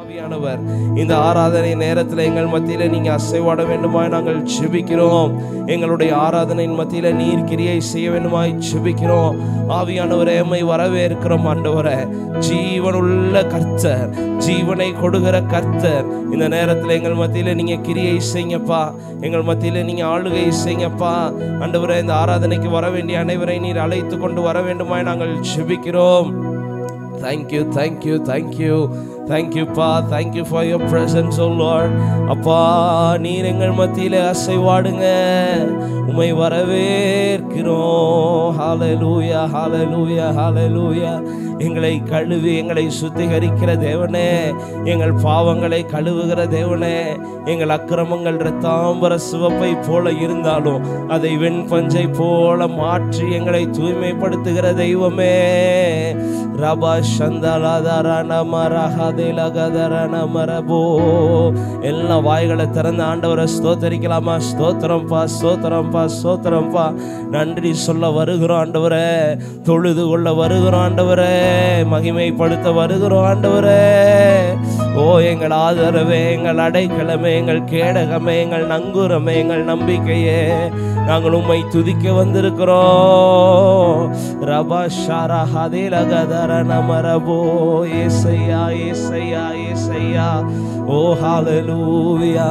ஆவியானவர் இந்த ஆராதனை நேரத்தில் எங்கள் மத்தியில நீங்க அசைவாட வேண்டுமாய் நாங்கள் ஜெபிக்கிறோம் எங்களுடைய ஆராதனையின் மத்தியில நீர் கிரியை செய்ய வேண்டுமாய் ஜெபிக்கிறோம் ஆவியானவரே எம்மை வரவேற்கிறோம் ஆண்டவரே ஜீவனுள்ள கர்த்தர் ஜீவனை கொடுக்கிற கர்த்தர் இந்த நேரத்தில் எங்கள் மத்தியில நீங்க கிரியை செய்யுங்கப்பா எங்கள் மத்தியில நீங்க ஆளுகை செய்யுங்கப்பா ஆண்டவரே இந்த ஆராதனைக்கு வர வேண்டிய அனைவரை நீர் அழைத்து கொண்டு வர வேண்டுமாய் நாங்கள் ஜெபிக்கிறோம் தேங்க்யூ தேங்க்யூ தேங்க்யூ தேங்க்யூப்பா thank you for your presence O Lord அப்பா நீர் எங்கள் மத்தியிலே அசைவாடுங்க உமை வரவேற்கிறோம் ஹalleluya ஹalleluya ஹalleluya எங்களை கழுவி எங்களை சுத்திகரிக்கிற தேவனே எங்கள் பாவங்களை கழுவுகிற தேவனே எங்கள் அக்கிரமங்கள் இரத்தாம்பர சிவப்பை போல இருந்தாலும் அதை வெண்பஞ்சை போல மாற்றி எங்களை தூய்மைப்படுத்துகிற தெய்வமே ரபா சந்தலாதாரண மரஹதிலகதரண மரபோ எல்லாம் வாய்களை திறந்த ஆண்டவரை ஸ்தோத்தரிக்கலாமா ஸ்தோத்திரம்ப்பா ஸ்தோத்திரம்ப்பா ஸ்தோத்திரம்ப்பா நன்றி சொல்ல வருகிறோம் ஆண்டவரே தொழுது கொள்ள வருகிறோம் ஆண்டவரே மகிமைப்படுத்த வருகிறோம் ஆண்டவரே ஓ எங்கள் ஆதரவே எங்கள் அடைக்கலமே எங்கள் கேடகமே எங்கள் நங்கூரமே எங்கள் நம்பிக்கையே நாங்கள் உம்மை துதிக்க வந்திருக்கிறோம் ரபா ஷாரா ஹதிலகதர நமரபோ ஏசையா ஏசையா ஏசையா ஓ ஹalleluya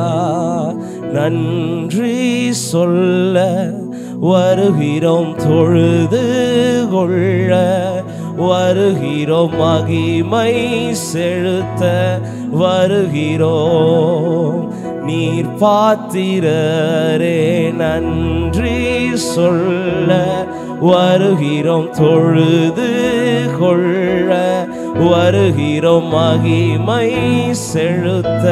நன்றி சொல்ல வருகிறோம் தொழுது கொள்ள வருகிறோம் மகிமை செலுத்த வருகிறோம் நீர் பாத்திரரே நன்றி சொல்ல வருகிறோம் தொழுது கொள்ள வருகிறோம் மகிமை செலுத்த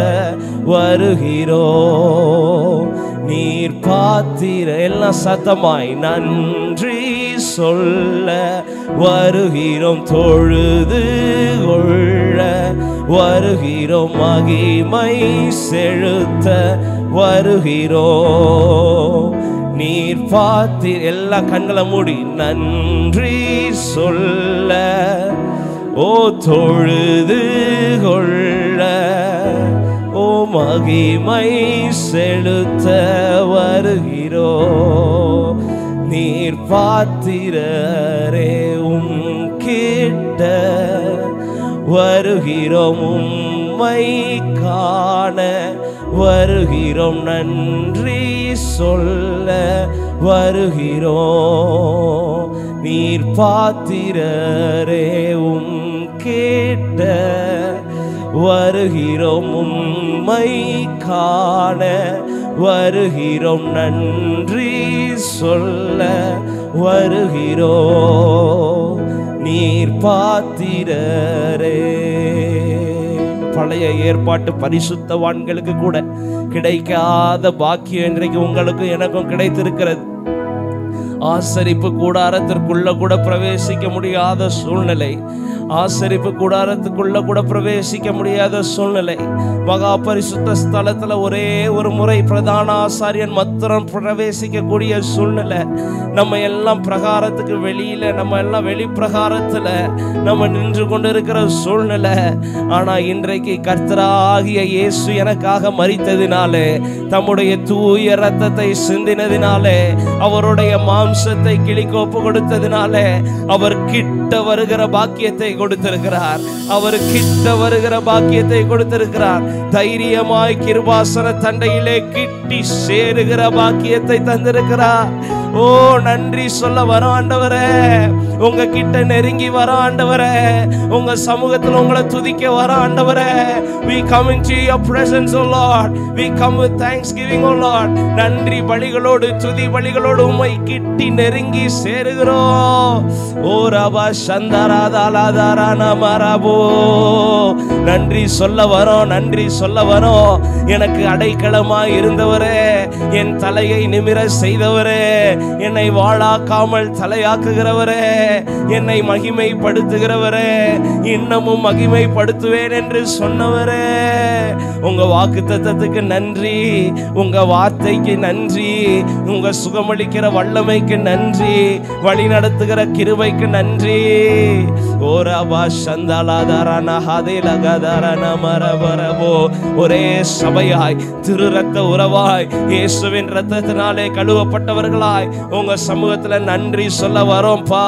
வருகிறோம் நீர் பாத்திர எல்லாம் சத்தமாய் நன்றி சொல்ல வருகிறோம் தொழுது கொள்ள வருகிறோம் மகிமை செலுத்த வருகிறோம் நீர் பார்த்து எல்லா கண்களை மூடி நன்றி சொல்ல ஓ தொழுது கொள்ள ஓ மகிமை செலுத்த வருகிறோ நீர் பாத்திரரே உம் கிட்ட வருகிறோம் உம்மை காண வருகிறோம் நன்றி சொல்ல வருகிறோம் நீர் பாத்திரரே உம் கேட்ட வருகிறோம் உம்மை காண வருகிறோம் நன்றி சொல்ல வருகிறோம் நீர் பாத்திரரே பழைய ஏற்பாட்டு பரிசுத்தவான்களுக்கு கூட கிடைக்காத பாக்கியம் இன்றைக்கு உங்களுக்கும் எனக்கும் கிடைத்திருக்கிறது ஆசரிப்பு கூடாரத்திற்குள்ள கூட பிரவேசிக்க முடியாத சூழ்நிலை ஆசரிப்பு கூடாரத்துக்குள்ள கூட பிரவேசிக்க முடியாத சூழ்நிலை மகா பரிசுத்த ஸ்தலத்துல ஒரே ஒரு முறை பிரதான ஆசாரியன் மாத்திரம் பிரவேசிக்கக்கூடிய சூழ்நிலை நம்ம எல்லாம் பிரகாரத்துக்கு வெளியில நம்ம எல்லாம் வெளி பிரகாரத்துல நம்ம நின்று கொண்டிருக்கிற சூழ்நிலை ஆனா இன்றைக்கு கர்த்தராகிய இயேசு எனக்காக மரித்ததினாலே தம்முடைய தூய ரத்தத்தை சிந்தினதினாலே அவருடைய மாம்சத்தை கிளிக்கு ஒப்பு கொடுத்ததினாலே அவர் கிட்ட வருகிற பாக்கியத்தை கொடுத்திருக்கிறார் அவர் கிட்ட வருகிற பாக்கியத்தை கொடுத்திருக்கிறார் தைரியமாய் கிருபாசன தண்டையிலே கிட்டி சேருகிற பாக்கியத்தை தந்திருக்கிறார் ஓ நன்றி சொல்ல வரோம் ஆண்டவரே உங்க கிட்ட நெருங்கி வரோம் ஆண்டவரே உங்க சமூகத்துல உங்களை துதிக்க வரோம் ஆண்டவரே we come into your presence oh lord we come with thanksgiving oh lord நன்றி பலிகளோடு துதி பலிகளோடு உம்மை கிட்டி நெருங்கி சேருகிறோம் ஓ ரபா சந்தராதாலாதாரான மரபோ நன்றி சொல்ல வரோம் நன்றி சொல்ல வரோம் எனக்கு அடைக்கலமாய் இருந்தவரே என் தலையை நிமிர செய்தவரே என்னை வாழாக்காமல் தலையாக்குகிறவரே என்னை மகிமைப்படுத்துகிறவரே இன்னமும் மகிமைப்படுத்துவேன் என்று சொன்னவரே உங்க வாக்கு தத்தத்துக்கு நன்றி உங்க வார்த்தைக்கு நன்றி உங்க சுகமளிக்கிற வல்லமைக்கு நன்றி வழி நடத்துகிற கிருபைக்கு நன்றி ஓரபா சந்தாலாதாரான ஹதேலகதாரான மரபரபோ ஒரே சபையாய் திரு ரத்த உறவாய் இயேசுவின் ரத்தத்தினாலே கழுவப்பட்டவர்களாய் உங்க சமூகத்துல நன்றி சொல்ல வரோம்ப்பா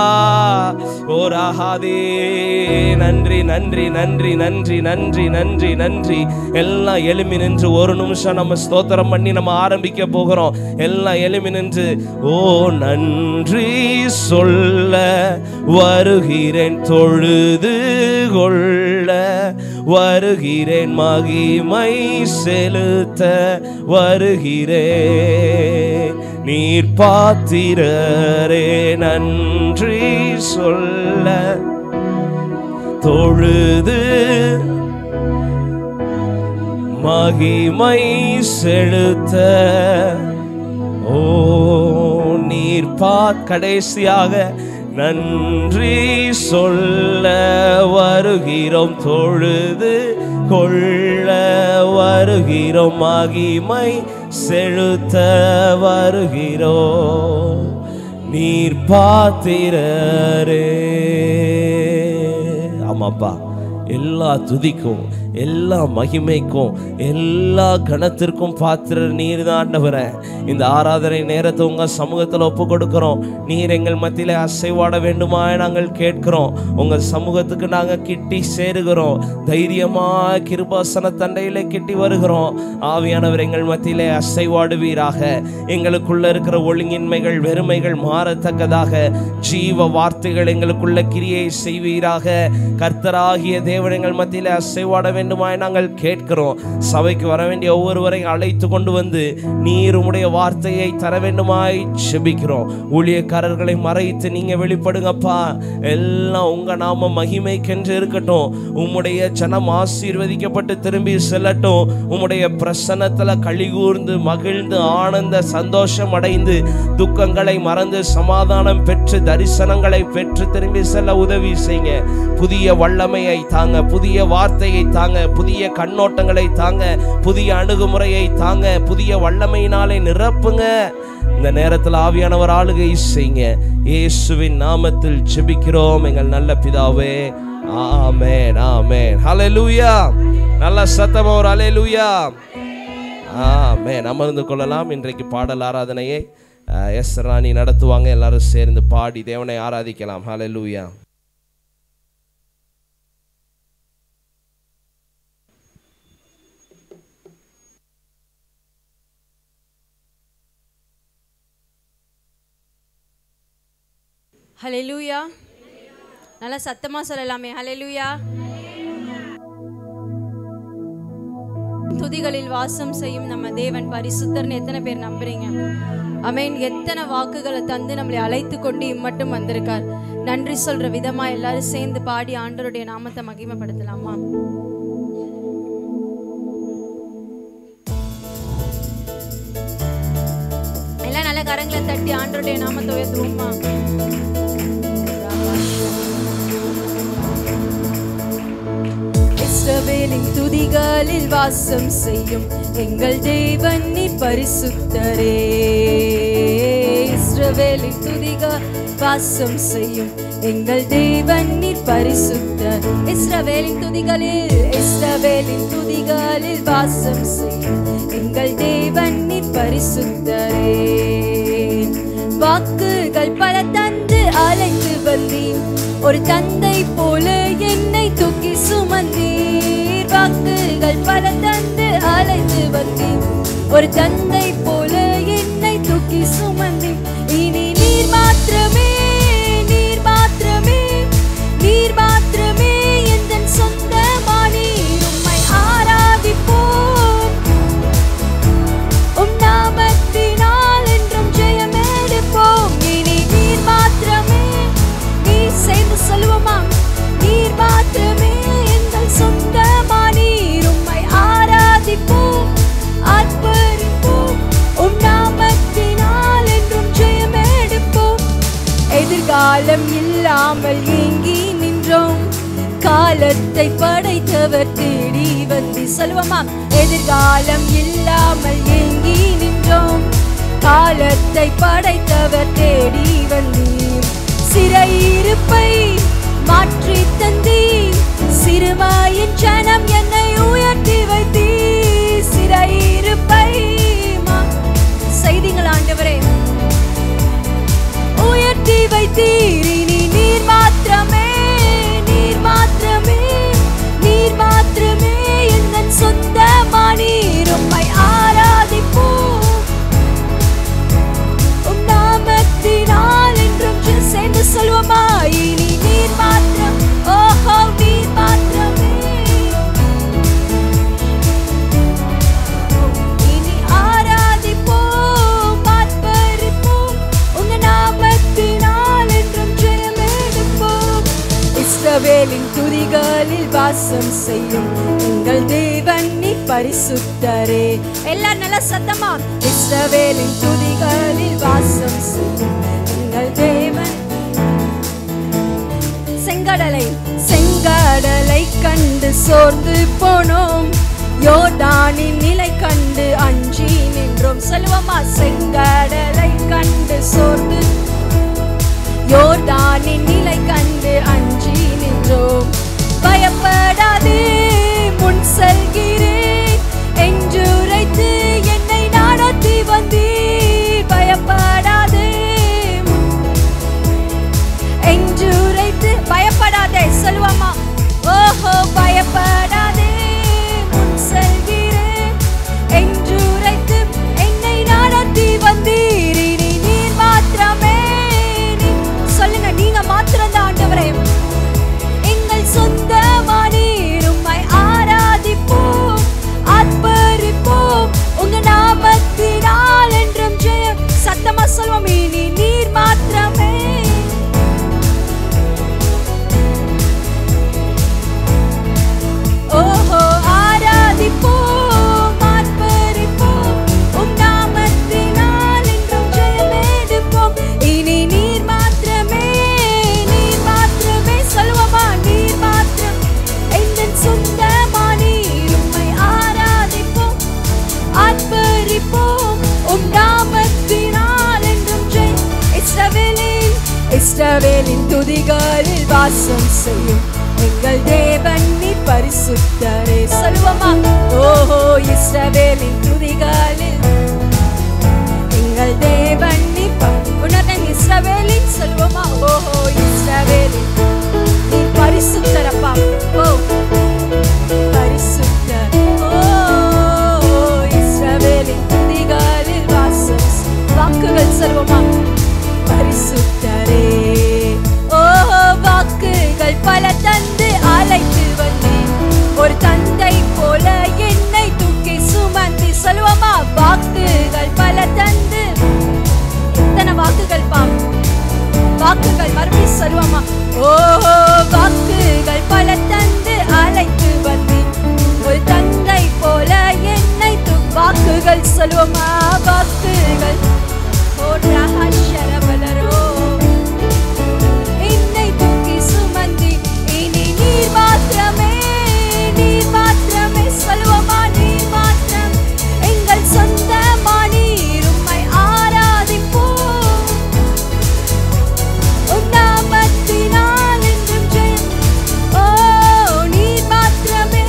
ஓராகாதே நன்றி நன்றி நன்றி நன்றி நன்றி நன்றி நன்றி எல்லாம் எளிமை நின்று ஒரு நிமிஷம் நம்ம ஸ்தோத்திரம் பண்ணி நம்ம ஆரம்பிக்க போகிறோம் எல்லாம் எளிமை நின்று ஓ நன்றி சொல்ல வருகிறேன் தொழுது கொள்ள வருகிறேன் மகிமை செலுத்த வருகிறேன் நீர் பாத்திரரே நன்றி சொல்ல தொழுது மகிமை செலுத்த ஓ நீர் பா கடைசியாக நன்றி சொல்ல வருகிறோம் தொழுது கொள்ள வருகிறோம் மகிமை செலுத்த வருகிறோம் நீர் பாத்திரரே ஆமாப்பா எல்லா துதிக்கும் எல்லா மகிமைக்கும் எல்லா கணத்திற்கும் பாத்திர நீர் தான் ஆண்டவரே இந்த ஆராதனை நேரத்தை உங்க சமூகத்தில் ஒப்பு கொடுக்கிறோம் நீர் எங்கள் மத்தியிலே அசைவாட வேண்டுமா நாங்கள் கேட்கிறோம் உங்க சமூகத்துக்கு நாங்க கிட்டி சேருகிறோம் தைரியமா கிருபாசன தண்டையிலே கிட்டி வருகிறோம் ஆவியானவர் எங்கள் மத்தியிலே அசைவாடுவீராக எங்களுக்குள்ள இருக்கிற ஒழுங்கின்மைகள் வெறுமைகள் மாறத்தக்கதாக ஜீவ வார்த்தைகள் எங்களுக்குள்ள கிரியை செய்வீராக கர்த்தராகிய தேவன் எங்கள் மத்தியிலே அசைவாட வேண்டுமாய் நாங்கள் கேட்கிறோம் சபைக்கு வர வேண்டிய ஒவ்வொருவரையும் அழைத்து கொண்டு வந்து நீர் உம்முடைய வார்த்தையை தர வேண்டுமாய் செபிக்கிறோம் ஊழியக்காரர்களை மறைத்து நீங்க வெளிப்படுங்கப்பா எல்லாம் உங்க நாம மகிமைக்கென்று இருக்கட்டும் உம்முடைய ஜனம் ஆசீர்வதிக்கப்பட்டு திரும்பி செல்லட்டும் உம்முடைய பிரசன்னத்துல கழிகூர்ந்து மகிழ்ந்து ஆனந்த சந்தோஷம் அடைந்து துக்கங்களை மறந்து சமாதானம் பெற்று தரிசனங்களை பெற்று திரும்பி செல்ல உதவி செய்யுங்க புதிய வல்லமையை தாங்க புதிய வார்த்தையை தாங்க புதிய கண்ணோட்டங்களை தாங்க புதிய அணுகுமுறையை தாங்க புதிய வல்லமையினாலே நிரப்புங்க இந்த நேரத்தில் ஆவியானவர் ஆளுகை செய்யுங்க இயேசுவின் நாமத்தில் ஜெபிக்கிறோம் எங்கள் நல்ல பிதாவே ஆமென் ஆமென் ஹalleluya நல்ல சத்தமா ஒரு ஹalleluya ஆமென் அமர்ந்து கொள்ளலாம் இன்றைக்கு பாடல் ஆராதனையை அஹ், எஸ் ராணி நடத்துவாங்க எல்லாரும் சேர்ந்து பாடி தேவனை ஆராதிக்கலாம் ஹalleluya ஹalleluya நல்லா சத்தமா சொல்லலாமே ஹalleluya துதிகளில் வாசம் செய்யும் நம்ம தேவன் பரிசுத்தர்னு எத்தனை பேர் நம்புறீங்க அமேன் எத்தனை வாக்குகளை தந்து நம்மளை அழைத்து கொண்டு இம்மட்டும் வந்திருக்கார் நன்றி சொல்ற விதமா எல்லாரும் சேர்ந்து பாடி ஆண்டவருடைய நாமத்தை மகிமைப்படுத்தலாமா எல்லாம் நல்ல கரங்களை தட்டி ஆண்டவருடைய நாமத்தை உயர்த்துவோமா இஸ்ரவேலின் துதிகளில் வாசம் செய்யும் எங்கள் தேவன் நீ பரிசுத்தரே இஸ்ரவேலின் துதிகள் வாசம் செய்யும் எங்கள் தேவன் நீ பரிசுத்தர் இஸ்ரவேலின் துதிகளில் இஸ்ரவேலின் துதிகளில் வாசம் செய்யும் எங்கள் தேவன் நீ பரிசுத்தரே வாக்குகள் பல தந்து அழைத்து வந்தீர் ஒரு தந்தை போல என்னை தூக்கி சுமந்தீர் வாக்குகள் பல தந்து அழைத்து வந்தீர் ஒரு தந்தை போல என்னை தூக்கி சுமந்தீர் இனி நீர் மாத்திரமே நீர் மாத்திரமே நீர் மாத்திரமே எந்தன் சொந்தமானீர் உம்மை ஆராதிப்போம் உம் நாமத்தினால் என்றும் ஜெயமெடுப்போம் இனி நீர் மாத்திரமே நீர் சேர்ந்து சொல்லுவோமா நீர் மாத்திரமே எங்கள் சொந்தமானீர் உம்மை ஆராதிப்போம் அர்ப்பணிப்போம் எதிர்காலம் இல்லாமல் ஏங்கி நின்றோம் காலத்தை படைத்தவர் தேடி வந்து சொல்லுவோமா எதிர்காலம் இல்லாமல் ஏங்கி நின்றோம் காலத்தை படைத்தவர் தேடி வந்தீர் சிறையிருப்பை மாற்றி தந்தீர் சிறுமாயின் ஜனம் என்னை உயர்த்தி வைத்தீர் சிறையிருப்பை மா- செய்திகள் ஆண்டவரே உயர்த்தி வைத்தீர் இனி நீர் மாத்திரமே நீர் மாத்திரமே நீர் மாத்திரமே எங்கள் சொந்தமானீர் உம்மை ஆராதிப்போம் உம் நாமத்தினால் என்றும் ஜெ- சேர்ந்து சொல்வோமா இனி நீர் மாத்திரம் ஓஹோ நீர் மாத்திரமே இனி ஆராதிப்போம் ஆர்ப்பரிப்போம் உங்க நாமத்தினால் என்றும் ஜெயமெடுப்போம் இஸ்ரவேலின் துதிகளில் வாசம் செய்யும் எங்கள் தேவன் நீ பரிசுத்தரே எல்லாரும் நல்ல சத்தமா இஸ்ரவேலின் துதிகளில் வாசம் செய்யும் எங்கள் தேவன் செங்கடலை செங்கடலை கண்டு சோர்ந்து போனோம் யோர்தானின் நிலை கண்டு அஞ்சி நின்றோம் சொல்லுவோமா செங்கடலை கண்டு சோர்ந்து யோர்தானின் நிலை கண்டு அஞ்சி நின்றோம் பயப்படாதே முன் செல்கிறேன் என்றுரைத்து என்னை நடத்தி வந்தீர் பயப்படாதே என்றுரைத்து பயப்படாதே சொல்லுவாமா ஓஹோ பயப்படாதே முன் செல்கிறேன் என்றுரைத்து என்னை நடத்தி வந்தீர் இனி நீர் மாத்திரமே நீ- சொல்லுங்க நீங்க மாத்திரம் தான் ஆண்டவரே எங்கள் சொந்தமானீர் உம்மை ஆராதிப்போம் ஆர்ப்பரிப்போம் உங்க நாமத்தினால் என்றும் ஜெயம் சத்தமா சொல்வோம் இனி நீர் மாத்திரமே ஓஹோ ஆராதிப்போம் ஆர்ப்பரிப்போம் உம் நாமத்தினால் என்றும் ஜெயமெடுப்போம் இனி நீர் மாத்திரமே நீர் மாத்திரமே சொல்லுவோமா நீர் மாத்திரம் எங்கள் சொந்தமானீர் உம்மை ஆராதிப்போம் ஆர்ப்பரிப்போம் உம் நாமத்தினால் என்றும் ஜெய் இஸ்ரவேலின் இஸ்ரவேலின் துதிகளில் வாசம் செய்யும் எங்கள் தேவன் நீ பரிசுத்தரே சொல்லுவோமா ஓஹோ இஸ்ரவேலின் துதிகளில் எங்கள் தேவன் நீ ப- உன்னத இஸ்ரவேலின் சொல்லுவோமா ஓஹோ இஸ்ரவேலின் நீ பரிசுத்தரப்பா ஓ பரிசுத்தர் ஓ இஸ்ரவேலின் துதிகளில் வாசம் செய்- வாக்குகள் சொல்லுவோமா பரிசுத்தரே ஓ வாக்குகள் பல தந்து அழைத்து வந்தேன் ஒரு தந்தை போல என்னை தூக்கி சுமந்தி சொல்லுவோமா வாக்குகள் பல தந்து எத்தனை வாக்குகள் பா வாக்குகள் மறுபடியும் சொல்லுவோமா ஓ வாக்குகள் பல தந்து அழைத்து வந்தேன் ஒரு தந்தை போல என்னை தூ வாக்குகள் சொல்லுவோமா வாக்குகள் ஓ ரகசரபலரோ என்னை தூக்கி சுமந்தி இனி நீர் மாத்திரமே நீர் மாத்திரமே சொல்லுவோமா நீர் மாத்திரம் எங்கள் சொந்தமானீர் உம்மை ஆராதிப்போம் உம் நாமத்தினால் என்றும் ஜெயம் ஓ நீர் மாத்திரமே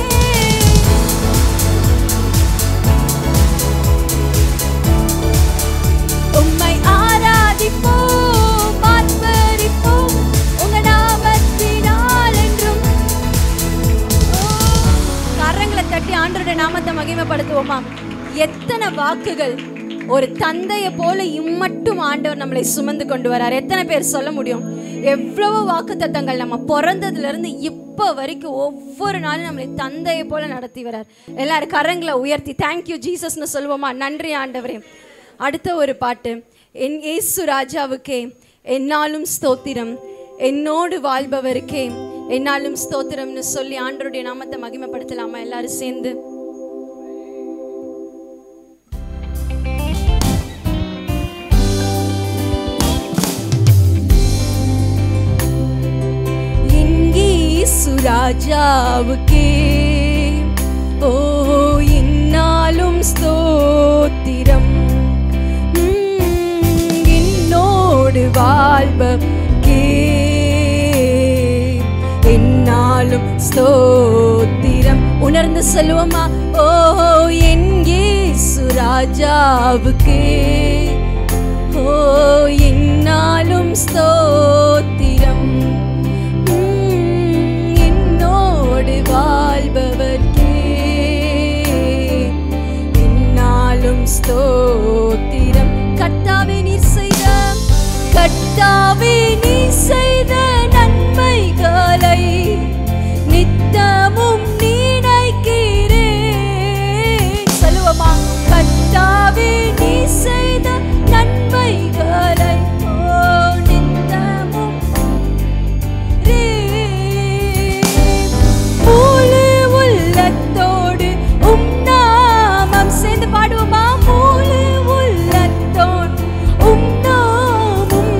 உம்மை ஆராதிப்போம் ஆர்ப்பரிப்போம் உங்க நாமத்தினால் என்றும் ஓ, கரங்களை தட்டி ஆண்டவருடைய நாமத்தை மகிமைப்படுத்துவோமா எத்தனை வாக்குகள் ஒரு தந்தையை போல இம்மட்டும் ஆண்டவர் நம்மளை சுமந்து கொண்டு வரார் எத்தனை பேர் சொல்ல முடியும் எவ்வளவு வாக்குத்தத்தங்கள் நம்ம பிறந்ததுல இருந்து இப்போ வரைக்கும் ஒவ்வொரு நாளும் நம்மளை தந்தையை போல நடத்தி வரார் எல்லாரும் கரங்களை உயர்த்தி தேங்க்யூ ஜீசஸ்னு சொல்லுவோமா நன்றி ஆண்டவரே அடுத்த ஒரு பாட்டு என் இயேசு ராஜாவுக்கே என்னாலும் ஸ்தோத்திரம் என்னோடு வாழ்பவருக்கே என்னாலும் ஸ்தோத்திரம்னு சொல்லி ஆண்டவருடைய நாமத்தை மகிமைப்படுத்தலாமா எல்லாரும் சேர்ந்து ராஜாவுக்கே ஓ இந்நாளும் ஸ்தோத்திரம் உம், என்னோடு வாழ்பவர்க்கே என்னாலும் ஸ்தோத்திரம் உணர்ந்து சொல்லுவோமா ஓ என் இயேசு ராஜாவுக்கே ஓ என்னாலும் ஸ்தோத்திரம் உம், என்னோடு வாழ்பவர்க்கே என்னாலும் ஸ்தோத்திரம் கர்த்தாவே நீர் செய்த கர்த்தாவே நீ செய்த நன்மைகளை நித்தமும் நினைக்கிறேன் சொல்லுவோமா கர்த்தாவே நீ செய்த நன்மைகளை ஓ நித்தமும் முழு உள்ளத்தோடு உம் நாமம் சேர்ந்து பாடுவோமா முழு உள்ளத்தோடு உம் நாமம்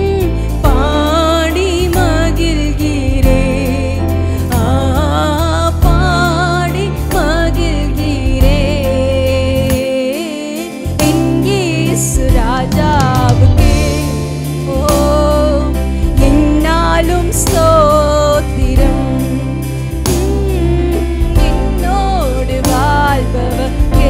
பாடி மகிழ்கிறேன் ஆ பாடி மகிழ்கிறேன் என் இயேசு ராஜாவுக்கே ஓ என்னாலும் ஸ்தோத்திரம் உம், என்னோடு வாழ்பவர்க்கே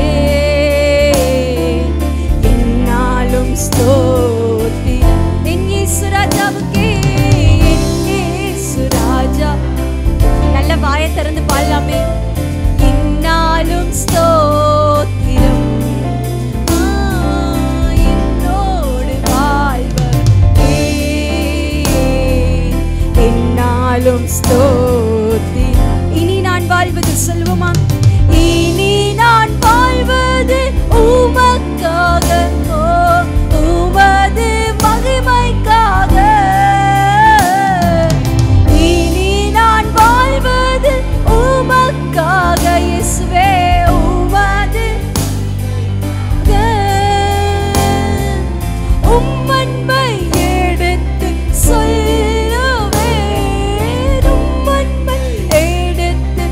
என்னாலும் ஸ்தோத்திரம் என் இயேசு ராஜாவுக்கே என் இயேசு ராஜா நல்ல வாயை திறந்து பாடலாமே என்னாலும் ஸ்தோத்திரம் ஆ, என்னோடு வாழ்பவர்க்கே என்னாலும் ஸ்தோத்தி இனி நான் வாழ்வது சொல்லுவோமா இனி நான் வாழ்வது உமக்காக ஓ உமது மகிமைக்காக இனி நான் வாழ்வது உமக்காக இயேசுவே உமது உம்மன்மை எடுத்து சொல்லுவேன் உம்மன்மை எடுத்து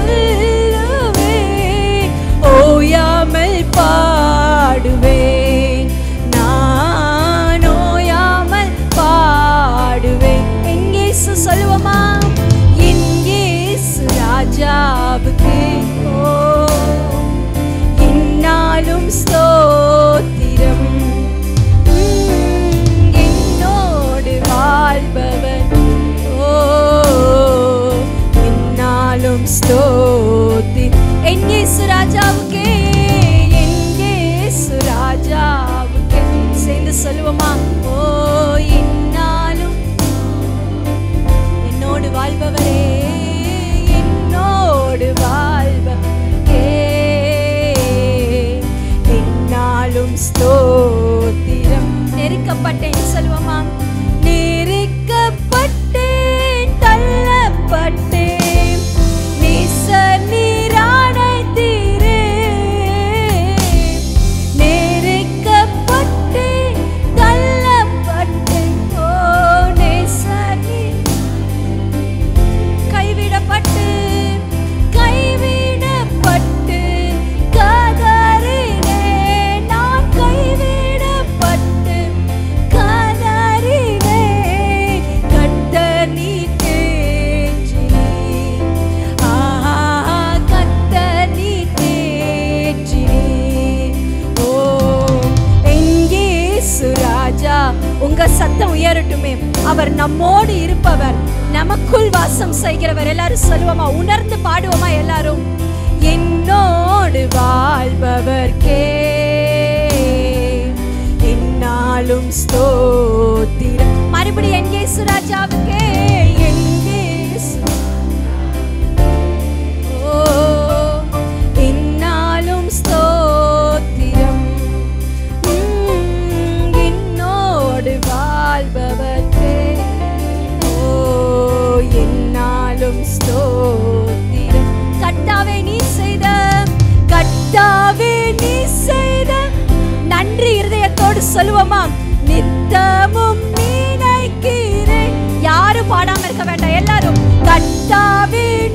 சொல்லுவேன் ஓயாமல் பாடுவேன் நான் ஓயாமல் பாடுவேன் எங்கேசு சொல்லுவோமா எங்கேசு ராஜாவுக்கு ஓ என்னாலும் ஸ்தோத்திரம் உம், என்னோடு வாழ்பவர் ஓ என்னாலும் ஸ்தோத்தி எங்கே சுராஜாவுக்கே எங்கே சுராஜாவுக்கே சேர்ந்து சொல்லுவோமா ஓ என்னாலும் என்னோடு வாழ்பவரே என்னோடு வாழ்பவரே என்னாலும் ஸ்தோத்திரம் நெருக்கப்பட்டேன் சொல்லுவோமா நெருக்கப்பட்டேன் தள்ளப்பட்டேன் நேசர் நீரானை தீரே நெருக்கப்பட்டேன் தள்ளப்பட்டேன் ஓ நேசர் நீர் கைவிடப்பட்டு கைவிடப்பட்டு கதறினே நான் கைவிடப்பட்டு கதறினே கர்த்தர் நீ தேற்றி ஆஹா கர்த்தர் நீ தேற்றி ஓ எங்கே சுராஜா உங்க சத்தம் உயரட்டுமே அவர் நம்மோடு இருப்பவர் நமக்குள் வாசம் செய்கிறவர் எல்லாரும் சொல்லுவோமா உணர்ந்து பாடுவோமா எல்லாரும் என்னோடு வாழ்பவர்க்கே என்னாலும் ஸ்தோத்திரம் மறுபடியும் எங்கே சுராஜாவுக்கே எங்கே ஓ என்னாலும் ஸ்தோத்திரம் உம், என்னோடு வாழ்பவர்க்கே ஓ என்னாலும் ஸ்தோத்திரம் கர்த்தாவே நீ செய்த கர்த்தாவே நீ செய்த நன்றி இருதயத்தோடு சொல்லுவோமா நித்தமும் நினைக்கிறேன் யாரும் பாடாம இருக்க வேண்டாம் எல்லாரும் கர்த்தாவே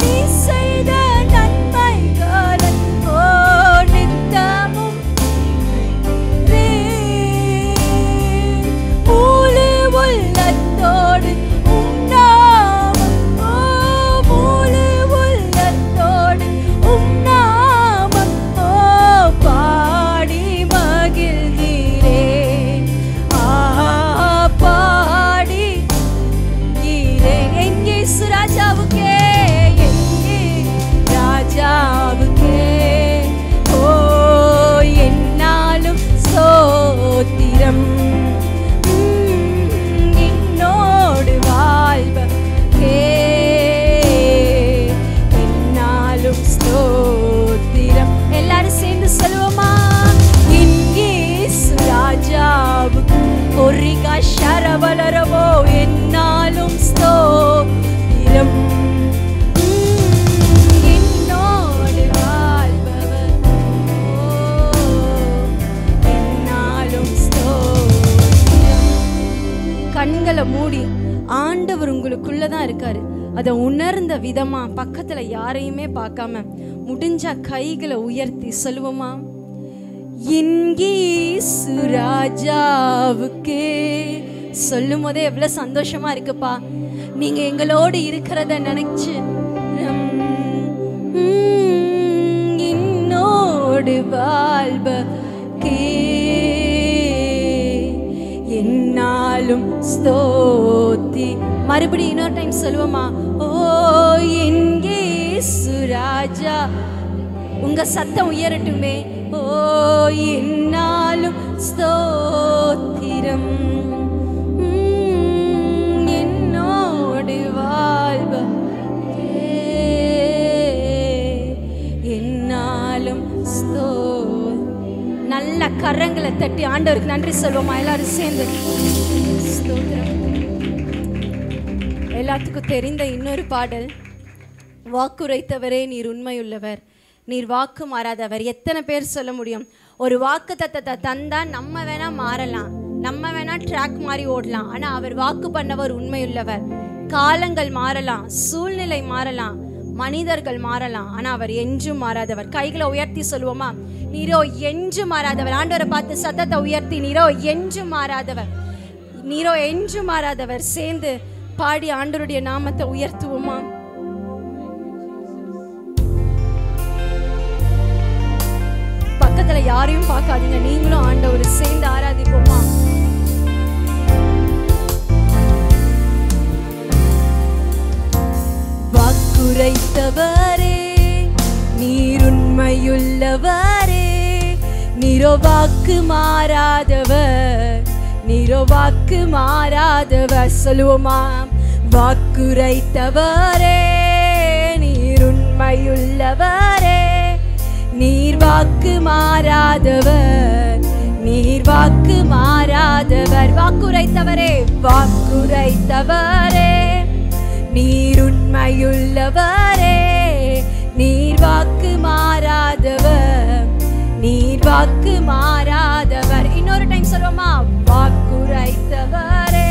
ரிகா ஷரவலரவோ என்னாலும் ஸ்தோத்திரம் என்னோடு வாழ்பவர் ஓ, என்னாலும் ஸ்தோத்திரம் கண்களை மூடி ஆண்டவர் உங்களுக்குள்ள தான் இருக்காரு அதை உணர்ந்த விதமா பக்கத்துல யாரையுமே பார்க்காம முடிஞ்ச கைகளை உயர்த்தி சொல்லுவோமா இன்கீசு ராஜாவுக்கு சொல்லும் போதே எவ்வளவு சந்தோஷமா இருக்குப்பா நீங்க எங்களோடு இருக்கிறத நினைச்சு உம், என்னோடு வாழ்பக்கே என்னாலும் ஸ்தோத்தி மறுபடியும் இன்னொரு டைம் சொல்லுவோமா ஓ எங்கே சுராஜா உங்க சத்தம் உயரட்டுமே ஓ என்னாலும் ஸ்தோத்திரம் உம், என்னோடு வாழ்ப என்னாலும் ஸ்தோ நல்ல கரங்களை தட்டி ஆண்டவருக்கு நன்றி சொல்வோமா எல்லாரும் சேர்ந்து ஸ்தோத்திரம் எல்லாத்துக்கும் தெரிந்த இன்னொரு பாடல் வாக்குரைத்தவரே நீர் உண்மையுள்ளவர் நீர் வாக்கு மாறாதவர் எத்தனை பேர் சொல்ல முடியும் ஒரு வாக்கு தத்தத்தை தந்தா நம்ம வேணா மாறலாம் நம்ம வேணா ட்ராக் மாறி ஓடலாம் ஆனா அவர் வாக்கு பண்ணவர் உண்மையுள்ளவர் காலங்கள் மாறலாம் சூழ்நிலை மாறலாம் மனிதர்கள் மாறலாம் ஆனா அவர் என்றும் மாறாதவர் கைகளை உயர்த்தி சொல்லுவோமா நீரோ என்றும் மாறாதவர் ஆண்டவரை பார்த்து சத்தத்தை உயர்த்தி நீரோ என்றும் மாறாதவர் நீரோ என்றும் மாறாதவர் சேர்ந்து பாடி ஆண்டவருடைய நாமத்தை உயர்த்துவோமா பக்கத்துல யாரையும் பார்க்காதீங்க நீங்களும் ஆண்டவரை சேர்ந்து ஆராதிப்போமா வாக்குரைத்தவரே நீர் உண்மையுள்ளவரே நீரோ வாக்கு மாறாதவர் நீரோ வாக்கு மாறாதவர் சொல்லுவோமா வாக்குரைத்தவரே நீர் உண்மையுள்ளவரே நீர் வாக்கு மாறாதவர் நீர் வாக்கு மாறாதவர் வாக்குரைத்தவரே வாக்குரைத்தவரே நீர் உண்மையுள்ளவரே நீர் வாக்கு மாறாதவர் நீர் வாக்கு மாறாதவர் இன்னொரு டைம் சொல்லுவோமா வாக்குரைத்தவரே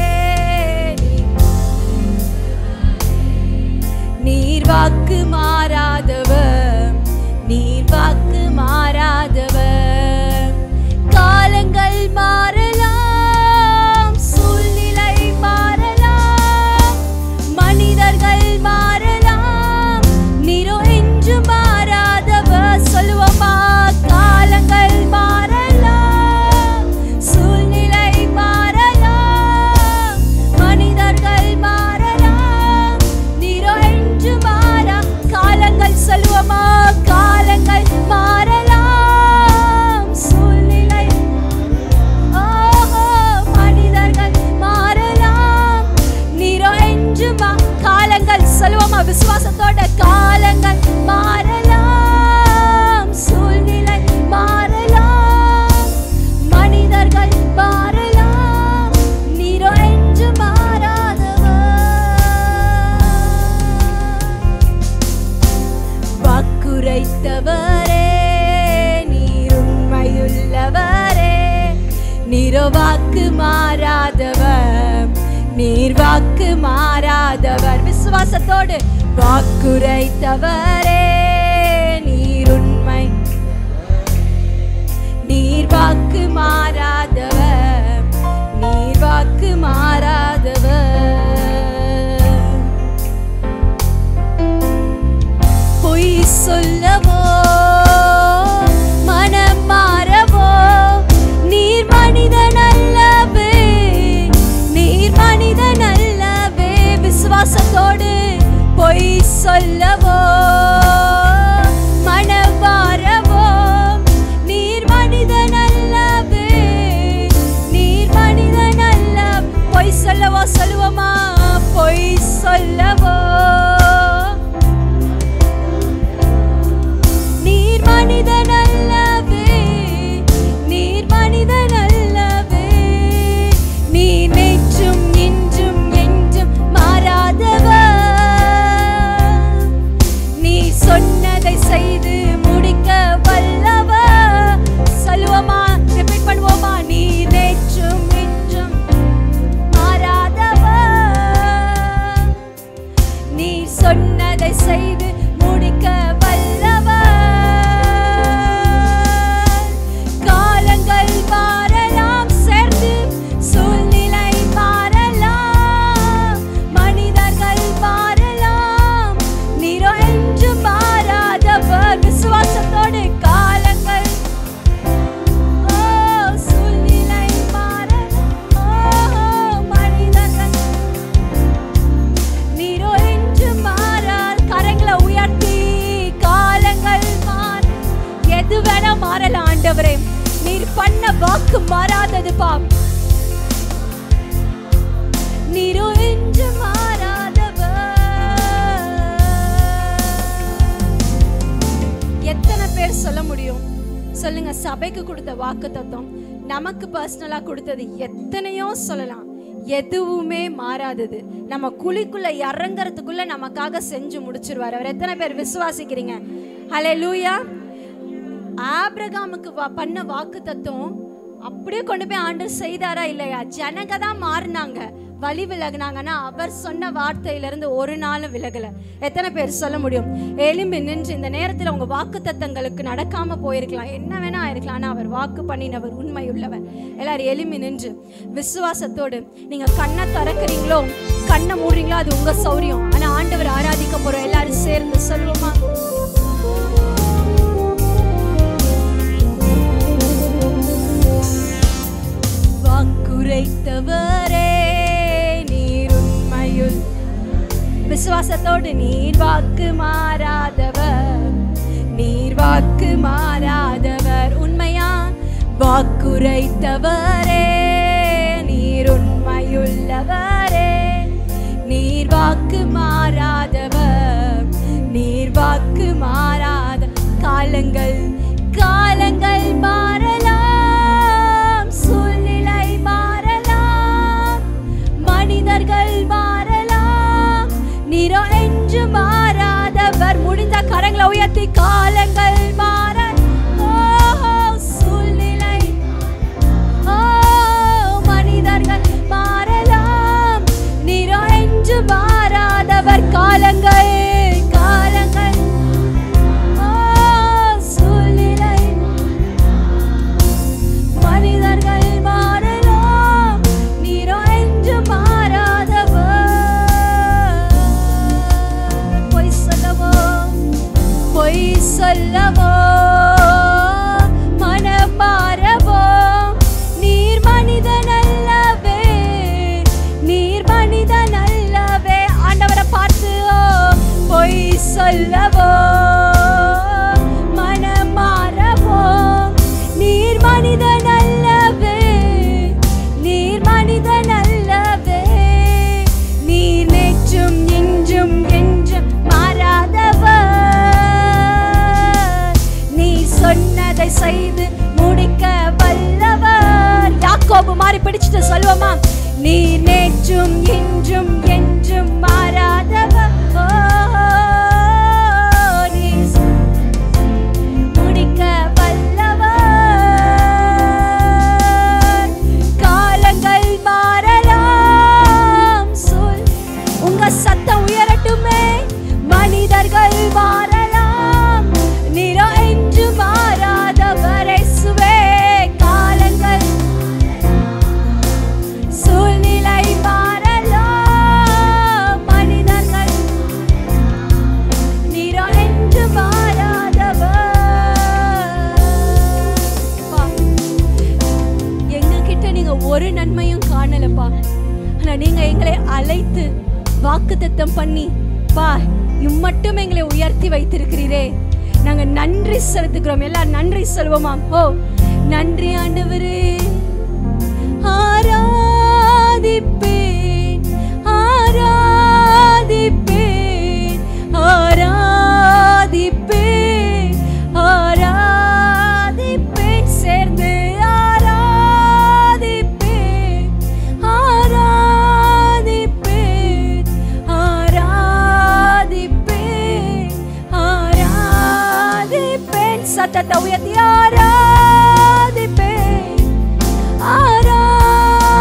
நீர் வாக்கு மாறாதவர் நீர் வாக்கு மாறாதவர் காலங்கள் மாறலாம் சூழ்நிலை மாறலாம் மனிதர்கள் மாறலாம் நீரோ என்று மாறாதவர் சொல்லுவோமா காலங்கள் மாறலாம் சூழ்நிலை மாறலாம் மனிதர்கள் மாறலாம் நீரோ என்று மாறா காலங்கள் சொல்லுவோமா காலங்கள் மாறலாம் சூழ்நிலை ஓஹோ மனிதர்கள் மாறலாம் நீரோ என்று மா காலங்கள் சொல்லுவோமா விசுவாசத்தோட காலங்கள் மாறலாம் சூழ்நிலை மாறலாம் மனிதர்கள் மாறலாம் நீரோ என்று மாறாதவர் வாக்குரைத்தவரே நீர் உண்மையுள்ளவரே நீரோ வாக்கு மாறாதவர் நீர் வாக்கு மாறாதவர் விசுவாசத்தோடு வாக்குரைத்தவரே நீர் உண்மை நீர் வாக்கு மாறாதவர் நீர் வாக்கு மாறாதவர் பொய் சொல்லவோ மனம் மாறவோ நீர் மனிதன் அல்லவே நீர் மனிதன் அல்லவே விசுவாசத்தோடு பொய் சொல்லவோ மனம் மாறவோ நீர் மனிதன் அல்லவே நீர் மனிதன் அல்ல பொய் சொல்லவோ சொல்லுவோமா பொய் சொல்லவோ நீர் மனிதன் அல்லவே நீர் மனிதன் அல்லவே சபைக்கு கொடுத்த வாக்கு தத்துவம் நமக்கு பர்சனலா கொடுத்தது எத்தனையோ சொல்லலாம் எதுவுமே மாறாதது நம்ம குழிக்குள்ள இறங்கறதுக்குள்ள நமக்காக செஞ்சு முடிச்சிருவாரு அவர் எத்தனை பேர் விசுவாசிக்கிறீங்க ஹலே லூயா ஆபிரகாமுக்கு வா- பண்ண வாக்கு தத்துவம் அப்படியே கொண்டு போய் ஆண்டு செய்தாரா இல்லையா ஜனங்க தான் மாறினாங்க வழி விலகுனாங்கன்னா அவர் சொன்ன வார்த்தையிலிருந்து ஒரு நாளும் விலகல எத்தனை பேர் சொல்ல முடியும் எலும்பி நின்று இந்த நேரத்தில் உங்க வாக்கு தத்தங்களுக்கு நடக்காம போயிருக்கலாம் என்ன வேணா இருக்கலாம் ஆனா அவர் வாக்கு பண்ணினவர் உண்மை உள்ளவர் எல்லாரும் எலும்பி நின்று விசுவாசத்தோடு நீங்க கண்ணை திறக்கிறீங்களோ கண்ணை மூடுறீங்களோ அது உங்க சௌரியம் ஆனா ஆண்டவர் ஆராதிக்க போறோம் எல்லாரும் சேர்ந்து சொல்லுவோமா வாக்குரைத்தவரே நீர் உண்மையுள் விசுவாசத்தோடு நீர் வாக்கு மாறாதவர் நீர் வாக்கு மாறாதவர் உண்மையா வாக்குரைத்தவரே நீர் உண்மையுள்ளவரே நீர் வாக்கு மாறாதவர் நீர் வாக்கு மாறாத காலங்கள் காலங்கள் மாறலாம் சூழ்நிலை மாறலாம் மனிதர்கள் மாறலாம் நீரோ என்று மாறாதவர் முடிந்த கரங்களை உயர்த்தி காலங்கள் மாற ஓ, சூழ்நிலை ஓ, மனிதர்கள் மாறலாம் நீரோ என்று மாறாதவர் காலங்கள் காலங்கள் ஓ, சூழ்நிலை மனிதர்கள் மாறலாம் நீரோ என்று மாறாதவர் பொய் சொல்லவோ பொய் சொல்லவோ மனம் மாறவோ நீர் மனிதன் அல்லவே நீர் மனிதன் அல்லவே ஆண்டவரை பார்த்து ஓ, பொய் சொல்லவோ மனம் மாறவோ நீர் மனிதன் அல்லவே நீர் மனிதன் அல்லவே நீர் நேற்றும் இன்றும் என்றும் மாறாதவர் நீ சொன்னதை செய்து முடிக்க வல்லவர் யாக்கோபு மாறி பிடிச்சிட்டு சொல்லுவோமா நீர் நேற்றும் இன்றும் என்றும் மாறாதவர் ஓ, நீ முடிக்க வல்லவர் காலங்கள் மாறலாம் சொல் உங்க சத்தம் உயரட்டுமே மனிதர்கள் மாறலாம் நிறோ என்று மாறாதவர் இயேசுவே காலங்கள் சூழ்நிலை மாறலாம் மனிதர்கள் நிறோ என்று மாறாதவர் பா, எங்க கிட்ட நீங்க ஒரு நன்மையும் காணலப்பா ஆனா நீங்க எங்களை அழைத்து வாக்குத்தத்தம் பண்ணி பா இம்மட்டும் எங்களை உயர்த்தி வைத்திருக்கிறீரே நாங்க நன்றி செலுத்துகிறோம் எல்லாம் நன்றி சொல்வோமாம் ஓ நன்றி ஆண்டவரே ஆராதிப்பேன் ஆராதிப்பேன் ஆராதிப்பேன் ஆராதிப்பேன் சேர்ந்து ஆராதிப்பேன் ஆராதிப்பேன் ஆராதிப்பேன் ஆராதிப்பேன் சத்தத்தை உயர்த்தி ஆராதிப்பேன் ஆராதிப்பேன்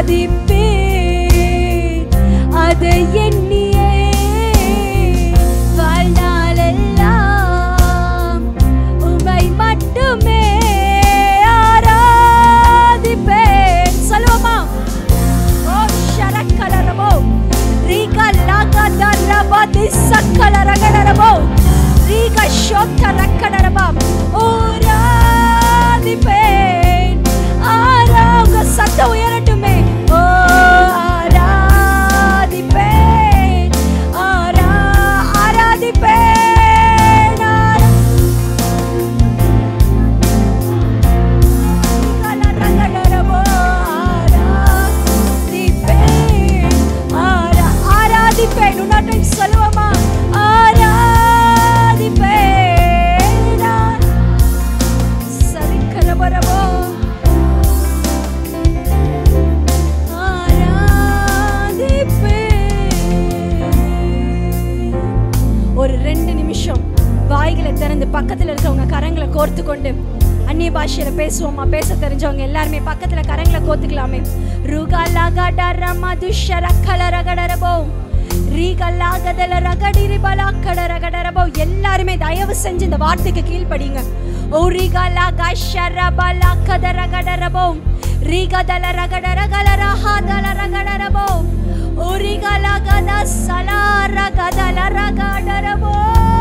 ஆராதிப்பேன் அதை எண்ணியே வாழ்நாளெல்லாம் உமை மட்டுமே ஆராதிப்பேன் சொல்லுவோமா ஓ ஷரக்கலரபோ ரீகா லாகா தரபா திசக்கலரகடரபோ ரீகா ஷோத்த ரக்கடரபா ஆராதிப்பேன் ஆரா உங்க சத்தம் உயரட்டுமே ஓ ஆராதிப்பேன் ஆரா ஆராதிப்பேன் ஆரா ஆராதிப்பேன் உன்னாட்டை சொல்லுவோமா ஆராதிப்பேன் சரிக்கரபரபோ ஆராதிப்பேன் ஒரு ரெண்டு நிமிஷம் வாய்களை திறந்து பக்கத்துல இருக்கவங்க கரங்களை கோர்த்து கொண்டு அந்நிய பாஷையில பேசுவோமா பேச தெரிஞ்சவங்க எல்லாருமே பக்கத்துல கரங்களை கோத்துக்கலாமே ருகலகட ரமதுஷர கலரகடரபோ ரீகலாகதல ரகடிரி பலாக்கட ரகடரபோ எல்லாருமே தயவு செஞ்சு இந்த வார்த்தைக்கு கீழ்ப்படிங்க ஓ ரீகலாக ஷரபலாக்கத ரகடரபோ ரீகதல ரகட ரகல ரஹாதல ரகடரபோ ஓ ரீகலாகத சலார கதல ரகடரபோ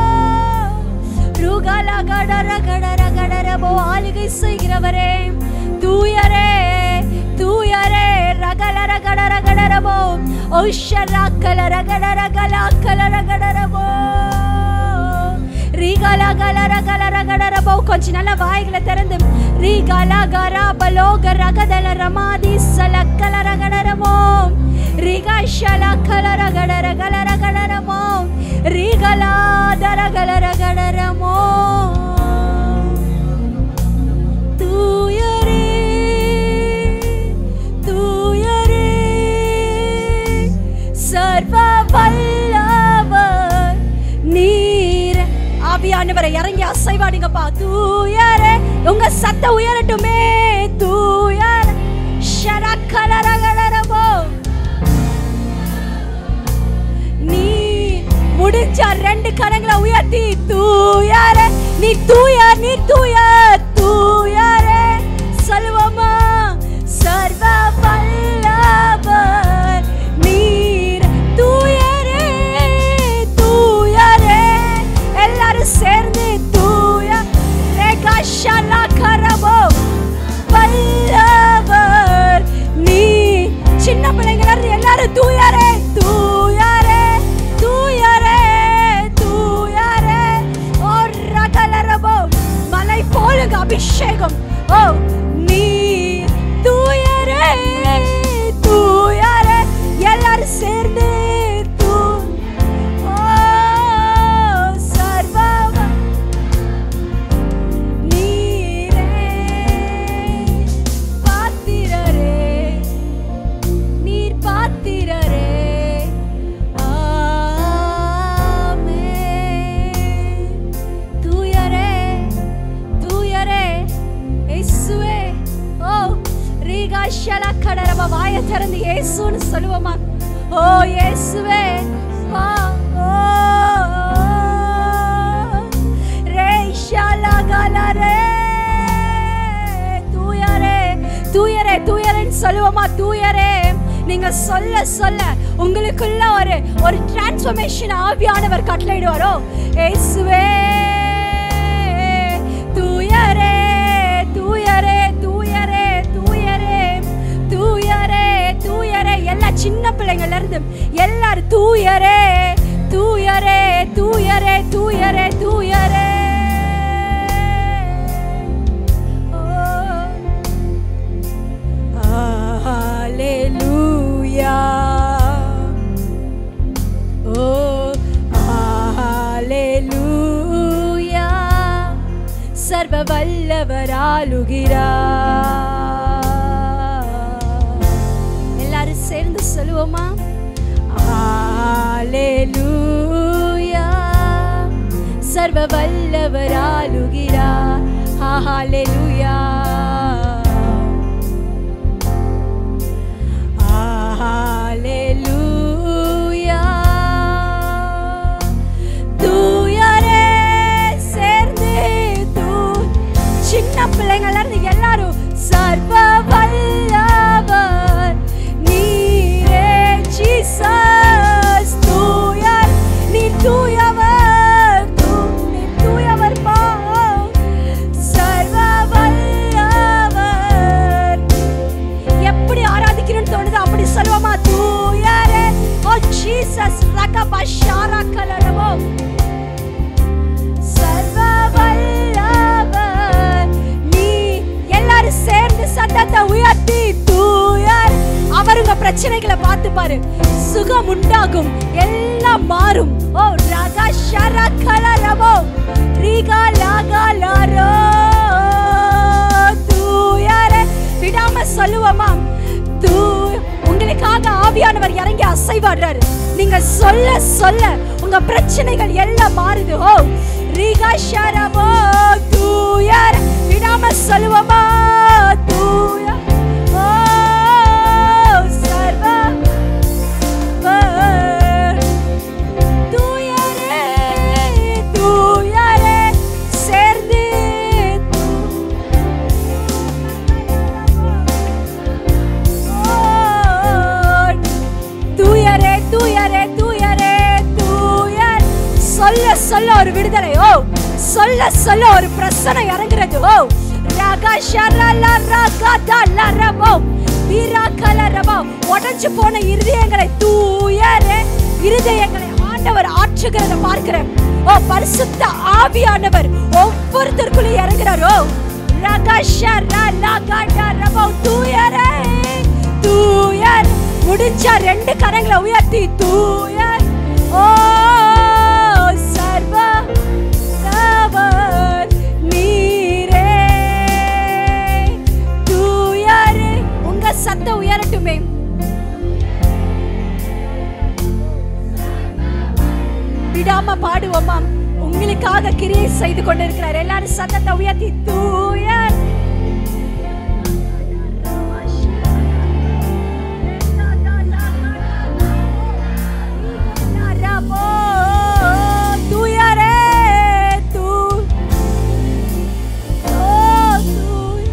ருகலகடரகடரகடரபோ ஆளுகை செய்கிறவரே தூயரே தூயரே ரகலரகடரகடரபோ ஔஷராக்கலரகடரகலாக்கலரகடரபோ ரீகலகலரகலரகடரபோ கொஞ்ச நல்ல வாய்களை திறந்து ரீகலகரபலோக ரகதல ரமாதி சலக்கலரகடரமோ ரிகஷலக்கலரகடரகலரகடரமோ ரீகலாதரகலரகடரமோ தூயரே தூயரே சர்வ வல்லவர் நீர் ஆவியானவரை இறங்கி அசைவாடுங்கப்பா தூயரே உங்க சத்த உயரட்டுமே தூயர் ஷரக்கலரகலரமோ நீ முடிஞ்ச ரெண்டு கரங்களை உயர்த்தி தூயார நீ தூயார் நீ தூயார் தூயாரே சொல்லுவோமா சர்வ வல்லவர் நீர் தூயரே தூயரே எல்லாரும் சேர்ந்து தூய ரேகாஷலா கரபோ வல்லவர் நீ சின்ன பிள்ளைங்கள இருந்து எல்லாரும் தூயாரே தூயாரே தூயாரே தூயாரே ஓ ரகலரபோ மலை போலுங்க அபிஷேகம் ஓ நீ தூயரே தூயாரே எல்லாரும் சேர்ந்து தூ ஓ சர்வ நீரே பாத்திரரே நீர் பாத்திரரே ஆமென் தூயரே தூயரே இயேசுவே ஓ ரீகா ஷலக்கடரப வாய திறந்து இயேசுன்னு சொல்லுவோமா ஓ இயேசுவே வா ஓ ரே ஷலகலரே தூயரே தூயரே தூயரேன்னு சொல்லுவோமா தூயரே நீங்க சொல்ல சொல்ல உங்களுக்குள்ள ஒரு ஒரு டிரான்ஸ்ஃபர்மேஷன் ஆவியானவர் கட்டளையிடுவாரோ இயேசுவே தூயரே தூயரே தூயரே தூயரே தூயரே தூயரே எல்லா சின்ன பிள்ளைங்கள்ல இருந்து எல்லாரும் தூயரே தூயரே தூயரே தூயரே தூயரே ஓ Hallelujah. Oh, hallelujah. சர்வ வல்லவராலுகிறார் எல்லாரும் சேர்ந்து சொல்லுவோமா ஹalleluya சர்வ வல்லவராலுகிறார் ஹalleluya ஜீசஸ் ரகபஷாரா கலரவோ சர்வ வல்லவர் நீ எல்லாரும் சேர்ந்து சத்தத்தை உயர்த்தி தூயர் அவர் உங்க பிரச்சனைகளை பார்த்து பாரு சுகம் உண்டாகும் எல்லாம் மாறும் ஓ ரக ஷர கலரவோ ரீகா லாகா லாரோ தூயர் விடாம சொல்லுவோமா தூ உங்களுக்காக ஆவியானவர் இறங்கி அசைவாடுறாரு நீங்க சொல்ல சொல்ல உங்க பிரச்சனைகள் எல்லாம் மாறுது ஓ ரீகா ஷரபோ தூயர் விடாம சொல்லுவோமா தூயர் ஓ சர்வ தூயரே தூயரே சேர்ந்து தூயரே தூயரே தூயரே தூயர் சொல்ல சொல்ல ஒரு விடுதலை ஓ சொல்ல சொல்ல ஒரு பிரசனை இறங்குறது ஓ ரக ஷரல ரக தல ரபோ வீரா கல ரபோ உடைஞ்சு போன இருதயங்களை தூயரே இருதயங்களை ஆண்டவர் ஆற்றுகிறத பார்க்கிறேன் ஓ பரிசுத்த ஆவியானவர் ஒவ்வொருத்தருக்குள்ளே இறங்குறார் ஓ ரக ஷரல கட ரபோ தூயரே தூயர் முடிஞ்சா ரெண்டு கரங்களை உயர்த்தி தூயர் ஓ சர்வ தவர் நீரே தூயர் உங்க சத்த உயரட்டுமே விடாம பாடுவோமா உங்களுக்காக கிரியை செய்து கொண்டிருக்கிறார் எல்லாரும் சத்தத்தை உயர்த்தி தூயர் ரபோ தூயரே தூ ஓ தூய்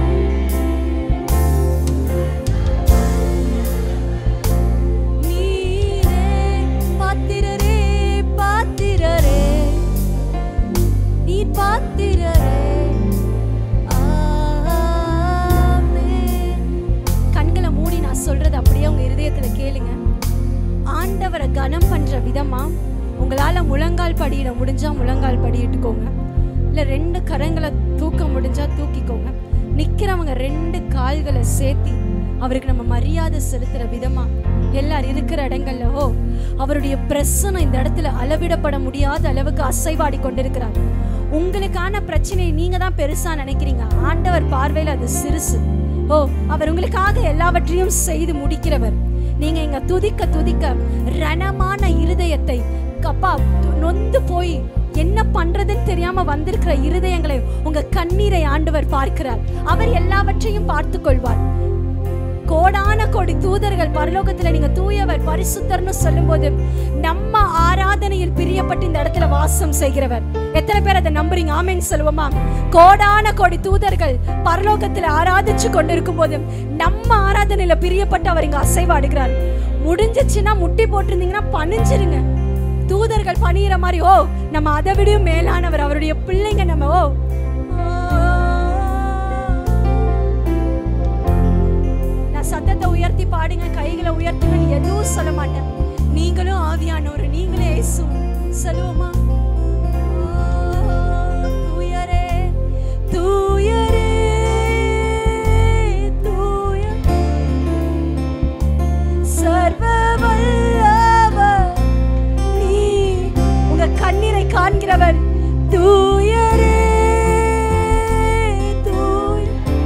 நீரே பாத்திரரே பாத்திரரே நீ பாத்திரரே ஆமென். கண்களை மூடி நான் சொல்றது அப்படியே உங்க இருதயத்துல கேளுங்க ஆண்டவரை கனம் பண்ற விதமா உங்களால முழங்கால் படியிட முடிஞ்சா முழங்கால் படியிட்டுக்கோங்க இல்ல ரெண்டு கரங்களை தூக்க முடிஞ்சா தூக்கிக்கோங்க நிக்கிறவங்க ரெண்டு கால்களை சேர்த்தி அவருக்கு நம்ம மரியாதை செலுத்துற விதமா எல்லார் இருக்கிற இடங்கள்ல ஓ அவருடைய பிரசனம் இந்த இடத்துல அளவிடப்பட முடியாத அளவுக்கு அசைவாடி கொண்டிருக்கிறார் உங்களுக்கான பிரச்சனையை நீங்க தான் பெருசா நினைக்கிறீங்க ஆண்டவர் பார்வையில அது சிறுசு ஓ அவர் உங்களுக்காக எல்லாவற்றையும் செய்து முடிக்கிறவர் நீங்க இங்க துதிக்க துதிக்க ரணமான இருதயத்தை கப்பா து- நொந்து போய் என்ன பண்றதுன்னு தெரியாம வந்திருக்கிற இருதயங்களை உங்க கண்ணீரை ஆண்டவர் பார்க்கிறார் அவர் எல்லாவற்றையும் பார்த்து கொள்வார் கோடான கோடி தூதர்கள் பரலோகத்துல நீங்க தூயவர் பரிசுத்தர்னு சொல்லும்போது நம்ம ஆராதனையில் பிரியப்பட்டு இந்த இடத்துல வாசம் செய்கிறவர் எத்தனை பேர் அதை நம்புறீங்க ஆமென் சொல்லுவோமா கோடான கோடி தூதர்கள் பரலோகத்துல ஆராதிச்சு கொண்டிருக்கும் போது நம்ம ஆராதனையில பிரியப்பட்டு அவர் இங்க அசைவாடுகிறார் முடிஞ்சிச்சுன்னா முட்டி போட்டிருந்தீங்கன்னா பணிஞ்சிருங்க தூதர்கள் பணியிற மாதிரி ஓ நம்ம அதை விடவும் மேலானவர் அவருடைய பிள்ளைங்க நம்ம ஓ நான் சத்தத்தை உயர்த்தி பாடுங்க கைகளை உயர்த்துங்க எதுவும் சொல்ல மாட்டேன் நீங்களும் ஆவியானவர் நீங்களே இயேசு சொல்லுவோமா தூயரே தூயரே தூய சர்வ வல்லவர் நீ உங்க கண்ணீரை காண்கிறவர் தூயரே தூய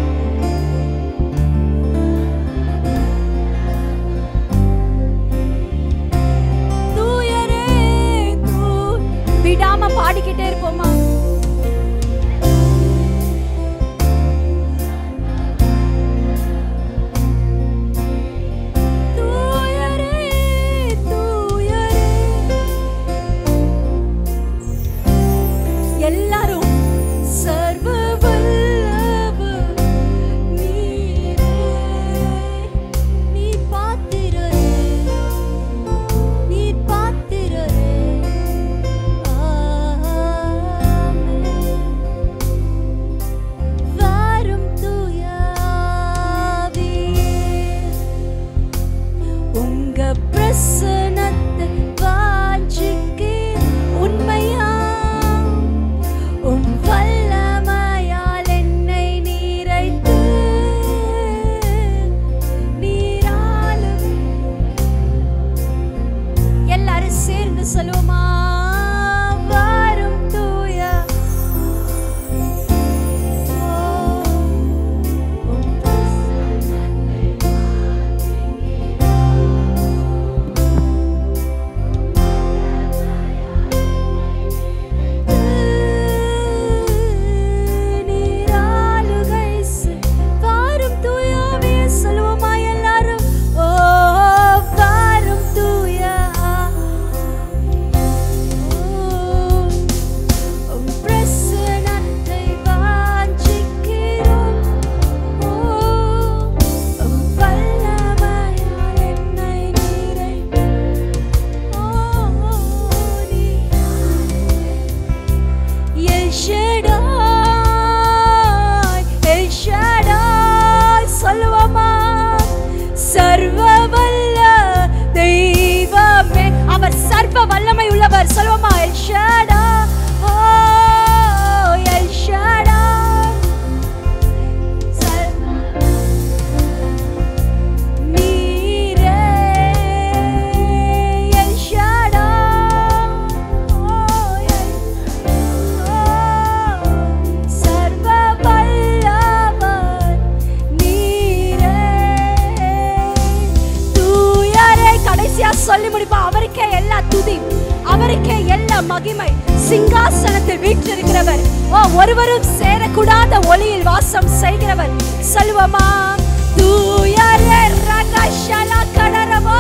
தூயரே தூ விடாம பாடிக்கிட்டே இருப்போமா தூயரே தூயரே எல்லாரும் சர்வ வல்லவர் நீரே நீ பாத்திரரே நீ பாத்திரரே ஆமென் வாரும் தூயாவியே உங்க பிரசனத்தை சர்வ வல்ல தெய்வமே அவர் சர்வ வல்லமை உள்ளவர் சொல்லுவோமா எல் ஷடா ஓ எல் ஷடா நீரே எல் ஷடா ஓ எல் சர்வ வல்லவர் நீரே தூயரே கடைசியா சொல்லி முடிப்பா அவருக்கே எல்லா துதி அவருக்கே எல்லா மகிமை சிங்காசனத்தில் வீற்றிருக்கிறவர் ஓ ஒருவரும் சேரக்கூடாத ஒளியில் வாசம் செய்கிறவர் சொல்லுவமா தூயரே ரகஷல கடரவோ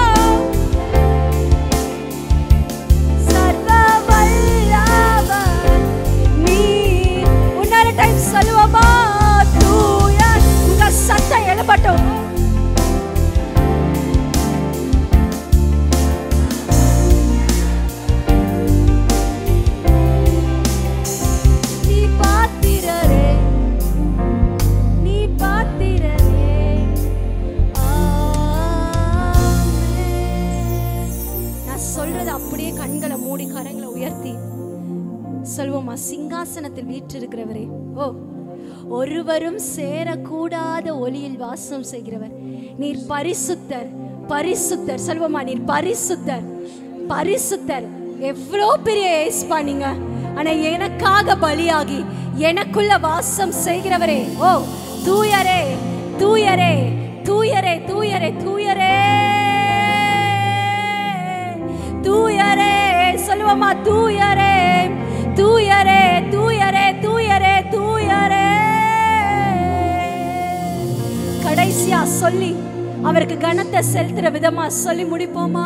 சர்வ வல்லவர் நீர் இன்னொரு டைம் சொல்லுவோமா தூய உங்க சத்தம் எழுப்பட்டும் நீ பாத்திரரே நீ பாத்திரரே ஆமென். நான் சொல்றது அப்படியே கண்களை மூடி கரங்களை உயர்த்தி சொல்வோமா சிங்காசனத்தில் வீற்றிருக்கிறவரே ஓ ஒருவரும் சேரக்கூடாத ஒளியில் வாசம் செய்கிறவர் நீர் பரிசுத்தர் பரிசுத்தர் சொல்வோமா நீர் பரிசுத்தர் பரிசுத்தர் எவ்வளோ பெரிய ஏஸ்பா நீங்க ஆனா எனக்காக பலியாகி எனக்குள்ள வாசம் செய்கிறவரே ஓ தூயரே தூயரே தூயரே தூயரே தூயரே தூயரே சொல்லுவோமா தூயரே தூயரே தூயரே தூயரே தூயரே கடைசியா சொல்லி அவருக்கு கனத்தை செலுத்துற விதமா சொல்லி முடிப்போமா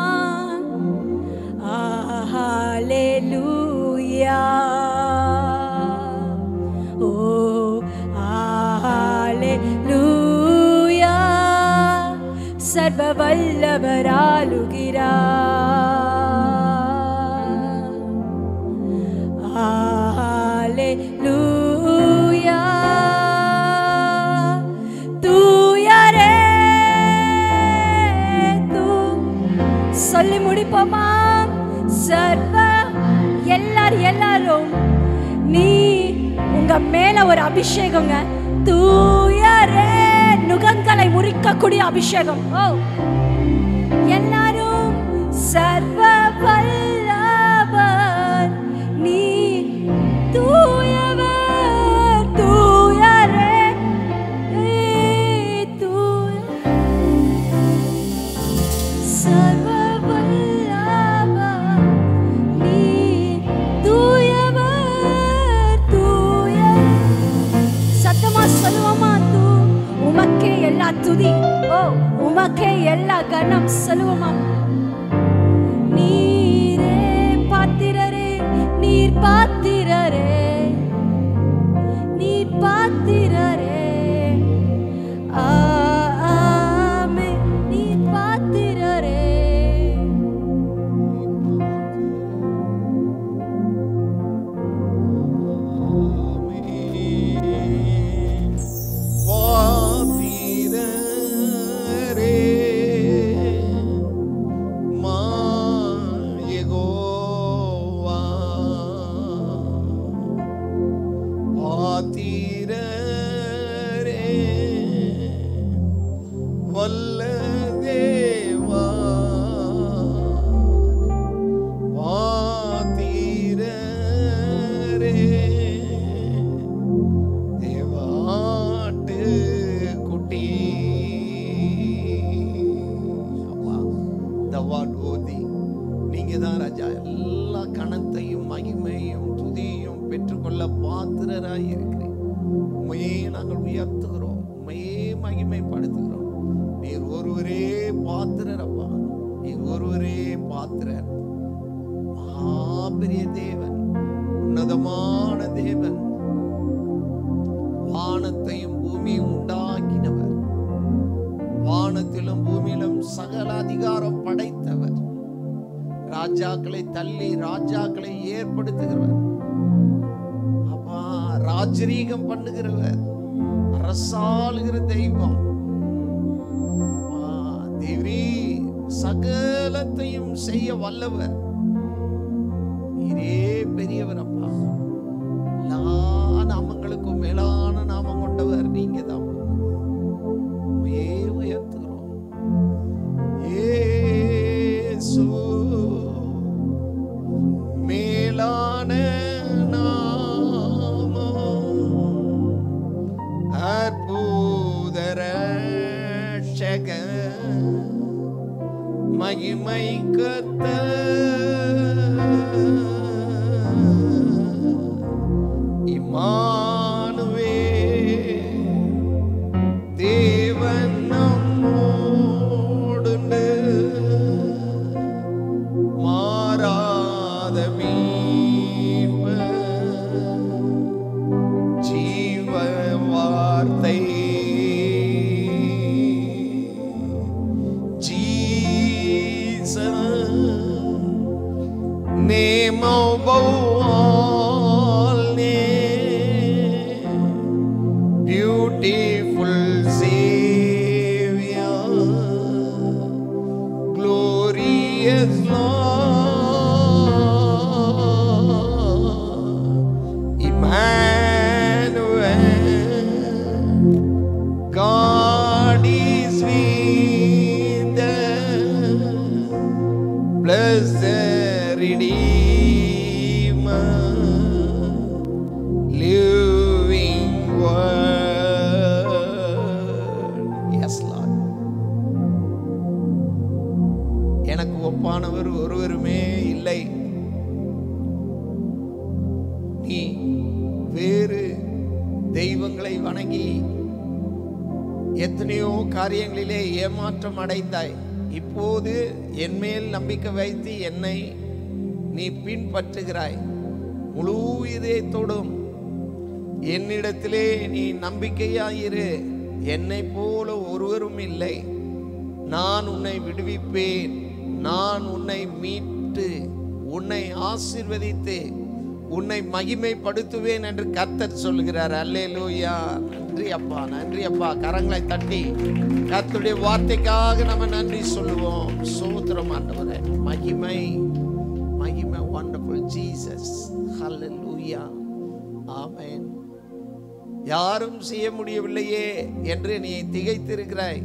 ஹalleluya ஓ ஹalleluya சர்வ வல்லவராலுகிறார் ஹalleluya தூயரே தூ சொல்லி முடிப்போமா சர்வ எல்லாரும் எல்லாரும் நீ உங்க மேல ஒரு அபிஷேகங்க தூயரே நுகங்களை முறிக்கக்கூடிய அபிஷேகம் ஓ எல்லாரும் சர்வ வல்லவர் நீ தூயவர் தூயரே ஏய், தூய சர்வ வல்லவர் நீ தூயவர் தூய சத்தமா சொல்லுவோமா தூ உமக்கே எல்லா துதி ஓ உமக்கே எல்லா கணம் சொல்லுவோமா நீரே பாத்திரரே நீர் பாத்திரரே நீர் பாத்திரரே ஆமே நீர் பாத்திரரே பாத்திரரே மாயகோவா பாத்திரரே வல்ல தேவா பாத்திரரே தேவாட்டு குட்டி அப்பா தவாட் ஓதி நீங்க தான் ராஜா எல்லா கணத்தையும் மகிமையும் துதியும் பெற்றுக்கொள்ள பாத்திரராய் இருக்கிறேன் உண்மையே நாங்கள் உயர்த்துகிறோம் உண்மையே மகிமைப்படுத்துகிறோம் நீர் ஒருவரே பாத்திரர் அப்பா நீர் ஒருவரே பாத்திரர் மகாபெரிய தேவன் உன்னதமான தேவன் வானத்தையும் பூமியும் உண்டாக்கினவர் வானத்திலும் பூமியிலும் சகல அதிகாரம் படைத்தவர் ராஜாக்களை தள்ளி ராஜாக்களை ஏற்படுத்துகிறவர் அப்பா ராஜரீகம் பண்ணுகிறவர் அரசாளுகிற தெய்வம் அப்பா, தேவரீ சகலத்தையும் செய்ய வல்லவர் நீரே பெரியவர் அப்பா எல்லா நாமங்களுக்கும் மேலான நாமம் கொண்டவர் நீங்க தான் உம்மையே உயர்த்துகிறோம் இயேசு மேலான நாமம் அற்புத ரட்சகர் மகிமை கத்த இமானுவே தேவன் நம்மோடுண்டு மாறாத மீட்பர், ஜீவ வார்த்தை Jesus name above all name beautiful Savior glorious Lord Emmanuel God is with us blessed Redeemer, living word. Yes, Lord. எனக்கு ஒப்பானவர் ஒருவருமே இல்லை நீ வேறு தெய்வங்களை வணங்கி எத்தனையோ காரியங்களிலே ஏமாற்றம் அடைந்தாய் இப்போது என் மேல் நம்பிக்கை வைத்து என்னை நீ பின்பற்றுகிறாய் முழு இதயத்தோடும் என்னிடத்திலே நீ நம்பிக்கையாயிரு என்னை போல ஒருவரும் இல்லை நான் உன்னை விடுவிப்பேன் நான் உன்னை மீட்டு உன்னை ஆசீர்வதித்து உன்னை மகிமைப்படுத்துவேன் என்று கர்த்தர் சொல்கிறார் அல்லேலூயா நன்றி அப்பா நன்றி அப்பா கரங்களை தட்டி கர்த்தருடைய வார்த்தைக்காக நம்ம நன்றி சொல்லுவோம் சோத்திரம் ஆண்டவரே மகிமை மகிமை வண்டர்ஃபுல் ஜீசஸ் ஹalleluya ஆமென் யாரும் செய்ய முடியவில்லையே என்று நீ திகைத்திருக்கிறாய்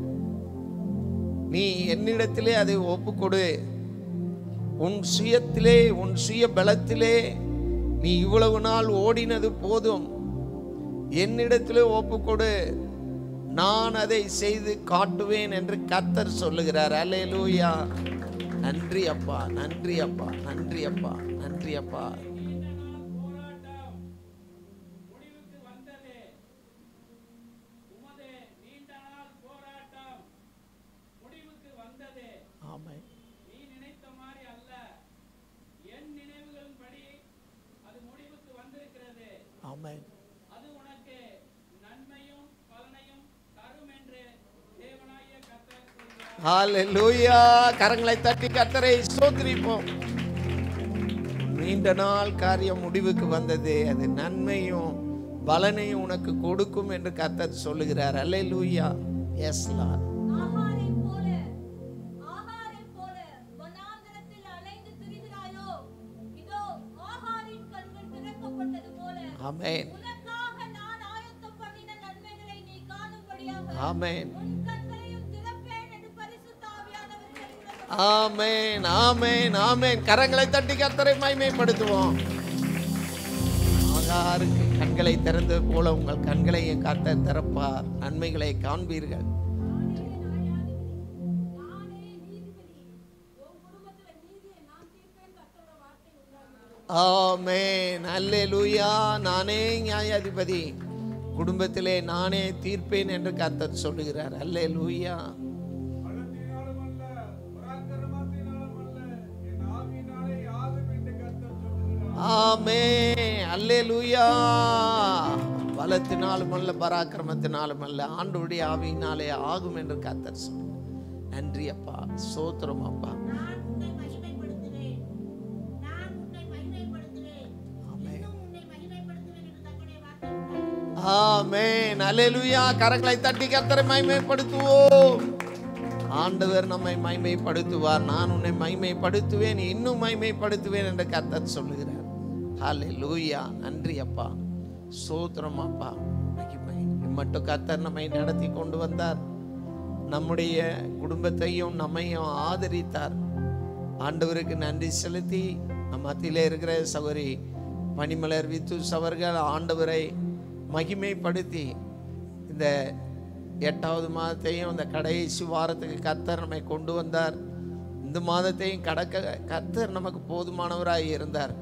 நீ என்னிடத்திலே அதை ஒப்புக்கொடு உன் சுயத்திலே உன் சுய பலத்திலே நீ இவ்வளவு நாள் ஓடினது போதும் என்னிடத்திலே ஒப்புக்கொடு நான் அதை செய்து காட்டுவேன் என்று கர்த்தர் சொல்லுகிறார் அல்லேலூயா நன்றி அப்பா நன்றி அப்பா நன்றி அப்பா நன்றி அப்பா ஆமென் ஆமென் ஹalleluya கரங்களை தட்டி கர்த்தரை ஸ்தோத்திரிப்போம் நீண்ட நாள் காரியம் முடிவுக்கு வந்தது அது நன்மையும் பலனையும் உனக்கு கொடுக்கும் என்று கர்த்தர் சொல்லுகிறார் அல்லேலூயா எஸ் லார்ட் ஆகாரைப் போல ஆகாரைப் போல வனாந்தரத்தில் அலைந்து திரிகிறாயோ இதோ ஆகாரின் கண்கள் திறக்கப்பட்டது போல ஆமென் உனக்காக நான் ஆயத்தம் பண்ணின நன்மைகளை நீ காணும்படியாக ஆமென் உன் கண்களையும் திறப்பேன் என்று பரிசுத்த ஆவியானவர் சொல்கிறது ஆமென் ஆமென் ஆமென் கரங்களை தட்டி கர்த்தரை மகிமைப்படுத்துவோம் ஆகாருக்கு கண்களை திறந்தது போல உங்கள் கண்களை என் கர்த்தர் திறப்பார் நன்மைகளை காண்பீர்கள் நானே நீதிபதி உன் குடும்பத்துல நீதியை நான் தீர்ப்பேன் கர்த்தரோட வார்த்தை உண்டாகிறது ஆமென் அல்லேலூயா நானே நியாயாதிபதி குடும்பத்திலே நானே தீர்ப்பேன் என்று கர்த்தர் சொல்லுகிறார் அல்லேலூயா ஆமே அல்லேலூயா பலத்தினாலும் அல்ல பராக்கிரமத்தினாலும் அல்ல ஆண்டுடைய ஆவியினாலே ஆகும் என்று கர்த்தர் சொல்லுகிறார் நன்றி அப்பா சோத்திரம் அப்பா நான் உன்னை மகிமைப்படுத்துவேன் நான் உன்னை மகிமைப்படுத்துவேன் ஆமென் இன்னும் உன்னை மகிமைப்படுத்துவேன் என்று தன்னுடைய வார்த்தை உண்டாகிறது ஆமென் அல்லேலூயா கரங்களை தட்டி கர்த்தரை மகிமைப்படுத்துவோம் ஆண்டவர் நம்மை மைமைப்படுத்துவார் நான் உன்னை மைமைப்படுத்துவேன் இன்னும் மைமைப்படுத்துவேன் என்று கர்த்தர் சொல்லுகிறார் ஹாலே லூயா நன்றி அப்பா சோத்திரம் அப்பா மகிமை மட்டும் கர்த்தர் நம்மை நடத்தி கொண்டு வந்தார் நம்முடைய குடும்பத்தையும் நம்மையும் ஆதரித்தார் ஆண்டவருக்கு நன்றி செலுத்தி நம் மத்தியிலே இருக்கிற சகோதரி பனிமலர் வித்துஸ் அவர்கள் ஆண்டவரை மகிமைப்படுத்தி இந்த எட்டாவது மாதத்தையும் இந்த கடைசி வாரத்துக்கு கர்த்தர் நம்மை கொண்டு வந்தார் இந்த மாதத்தையும் கடக்க கர்த்தர் நமக்கு போதுமானவராய் இருந்தார்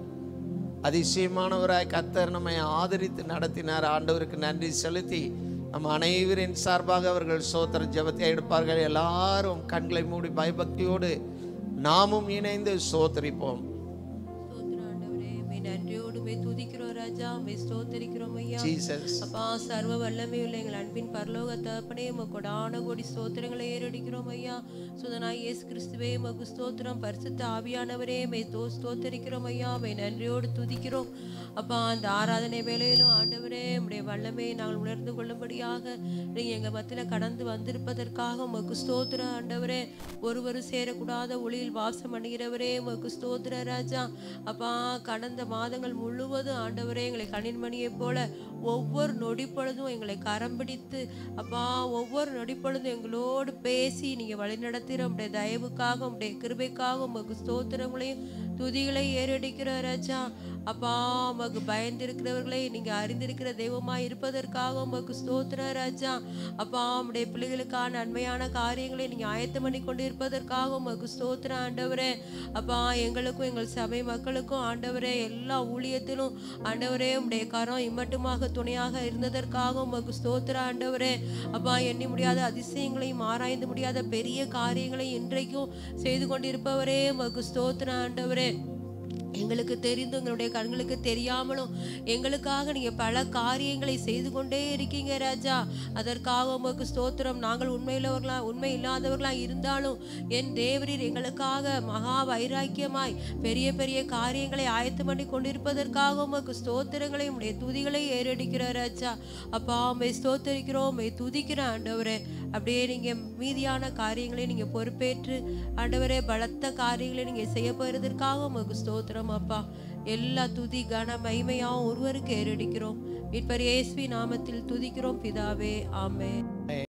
அதிசயமானவராய் கர்த்தர் நம்மை ஆதரித்து நடத்தினார் ஆண்டவருக்கு நன்றி செலுத்தி நம்ம அனைவரின் சார்பாக அவர்கள் சோத்திர ஜெபத்தை எடுப்பார்கள் எல்லாரும் கண்களை மூடி பயபக்தியோடு நாமும் இணைந்து சோத்தரிப்போம் ஸ்தோத்திரம் ஆண்டவரே உம்மை நன்றியோடு உம்மை துதிக்கிறோம் ராஜா உம்மை ஸ்தோத்தரிக்கிறோம் ஐயா ஜீசஸ் அப்பா சர்வ வல்லமை உள்ள எங்கள் அன்பின் பரலோக தகப்பனே உமக்கு கொடான கோடி ஸ்தோத்திரங்களை ஏறடிக்கிறோம் ஐயா சுதனாய் இயேசு கிறிஸ்துவே உமக்கு ஸ்தோத்திரம் பரிசுத்த ஆவியானவரே மே தோ ஸ்தோத்தரிக்கிறோம் ஐயா மே நன்றியோடு துதிக்கிறோம் அப்பா அந்த ஆராதனை வேலையிலும் ஆண்டவரே உம்முடைய வல்லமையை நாங்கள் உணர்ந்து கொள்ளும்படியாக நீங்க எங்க மத்தியில கடந்து வந்திருப்பதற்காக உமக்கு ஸ்தோத்திர ஆண்டவரே ஒருவரும் சேரக்கூடாத ஒளியில் வாசம் பண்ணுகிறவரே உமக்கு ஸ்தோத்திர ராஜா அப்பா கடந்த மாதங்கள் முழுவதும் ஆண்டவரே எங்களை கணின்மணியைப் போல ஒவ்வொரு நொடி பொழுதும் எங்களை கரம் பிடித்து அப்பா ஒவ்வொரு நொடி பொழுதும் எங்களோடு பேசி நீங்க வழிநடத்துகிற உடைய தயவுக்காக உடைய கிருபைக்காக உமக்கு ஸ்தோத்திரங்களையும் துதிகளை ஏறடிக்கிற ராஜா அப்பா உமக்கு பயந்திருக்கிறவர்களை நீங்க அறிந்திருக்கிற தெய்வமா இருப்பதற்காக உமக்கு ஸ்தோத்திர ராஜா அப்பா உம்முடைய பிள்ளைகளுக்கான நன்மையான காரியங்களை நீங்க ஆயத்தம் பண்ணி கொண்டு இருப்பதற்காக உமக்கு ஸ்தோத்திர ஆண்டவரே அப்பா எங்களுக்கும் எங்கள் சபை மக்களுக்கும் ஆண்டவரே எல்லா ஊழியத்திலும் ஆண்டவரே உம்முடைய கரம் இம்மட்டுமாக துணையாக இருந்ததற்காக உமக்கு ஸ்தோத்திர ஆண்டவரே அப்பா எண்ணி முடியாத அதிசயங்களையும் ஆராய்ந்து முடியாத பெரிய காரியங்களை இன்றைக்கும் செய்து கொண்டிருப்பவரே உமக்கு ஸ்தோத்திர ஆண்டவரே எங்களுக்கு தெரிந்து எங்களுடைய கண்களுக்கு தெரியாமலும் எங்களுக்காக நீங்க பல காரியங்களை செய்து கொண்டே இருக்கீங்க ராஜா அதற்காக உமக்கு ஸ்தோத்திரம் நாங்கள் உண்மையிலவர்களா உண்மை இல்லாதவர்களா இருந்தாலும் என் தேவரீர் எங்களுக்காக மகா வைராக்கியமாய் பெரிய பெரிய காரியங்களை ஆயத்தம் பண்ணி கொண்டிருப்பதற்காக உமக்கு ஸ்தோத்திரங்களை உடைய துதிகளை ஏறடிக்கிற ராஜா அப்பா உண்மை ஸ்தோத்தரிக்கிறோம் உண்மை துதிக்கிற ஆண்டவரே அப்படியே நீங்க மீதியான காரியங்களை நீங்க பொறுப்பேற்று ஆண்டவரே பலத்த காரியங்களை நீங்க செய்ய போறதற்காக உமக்கு ஸ்தோத்திரம் அப்பா எல்லா துதி கன மகிமையாவும் ஒருவருக்கு ஏறடிக்கிறோம் இப்பர் இயேசுவி நாமத்தில் துதிக்கிறோம் பிதாவே ஆமென்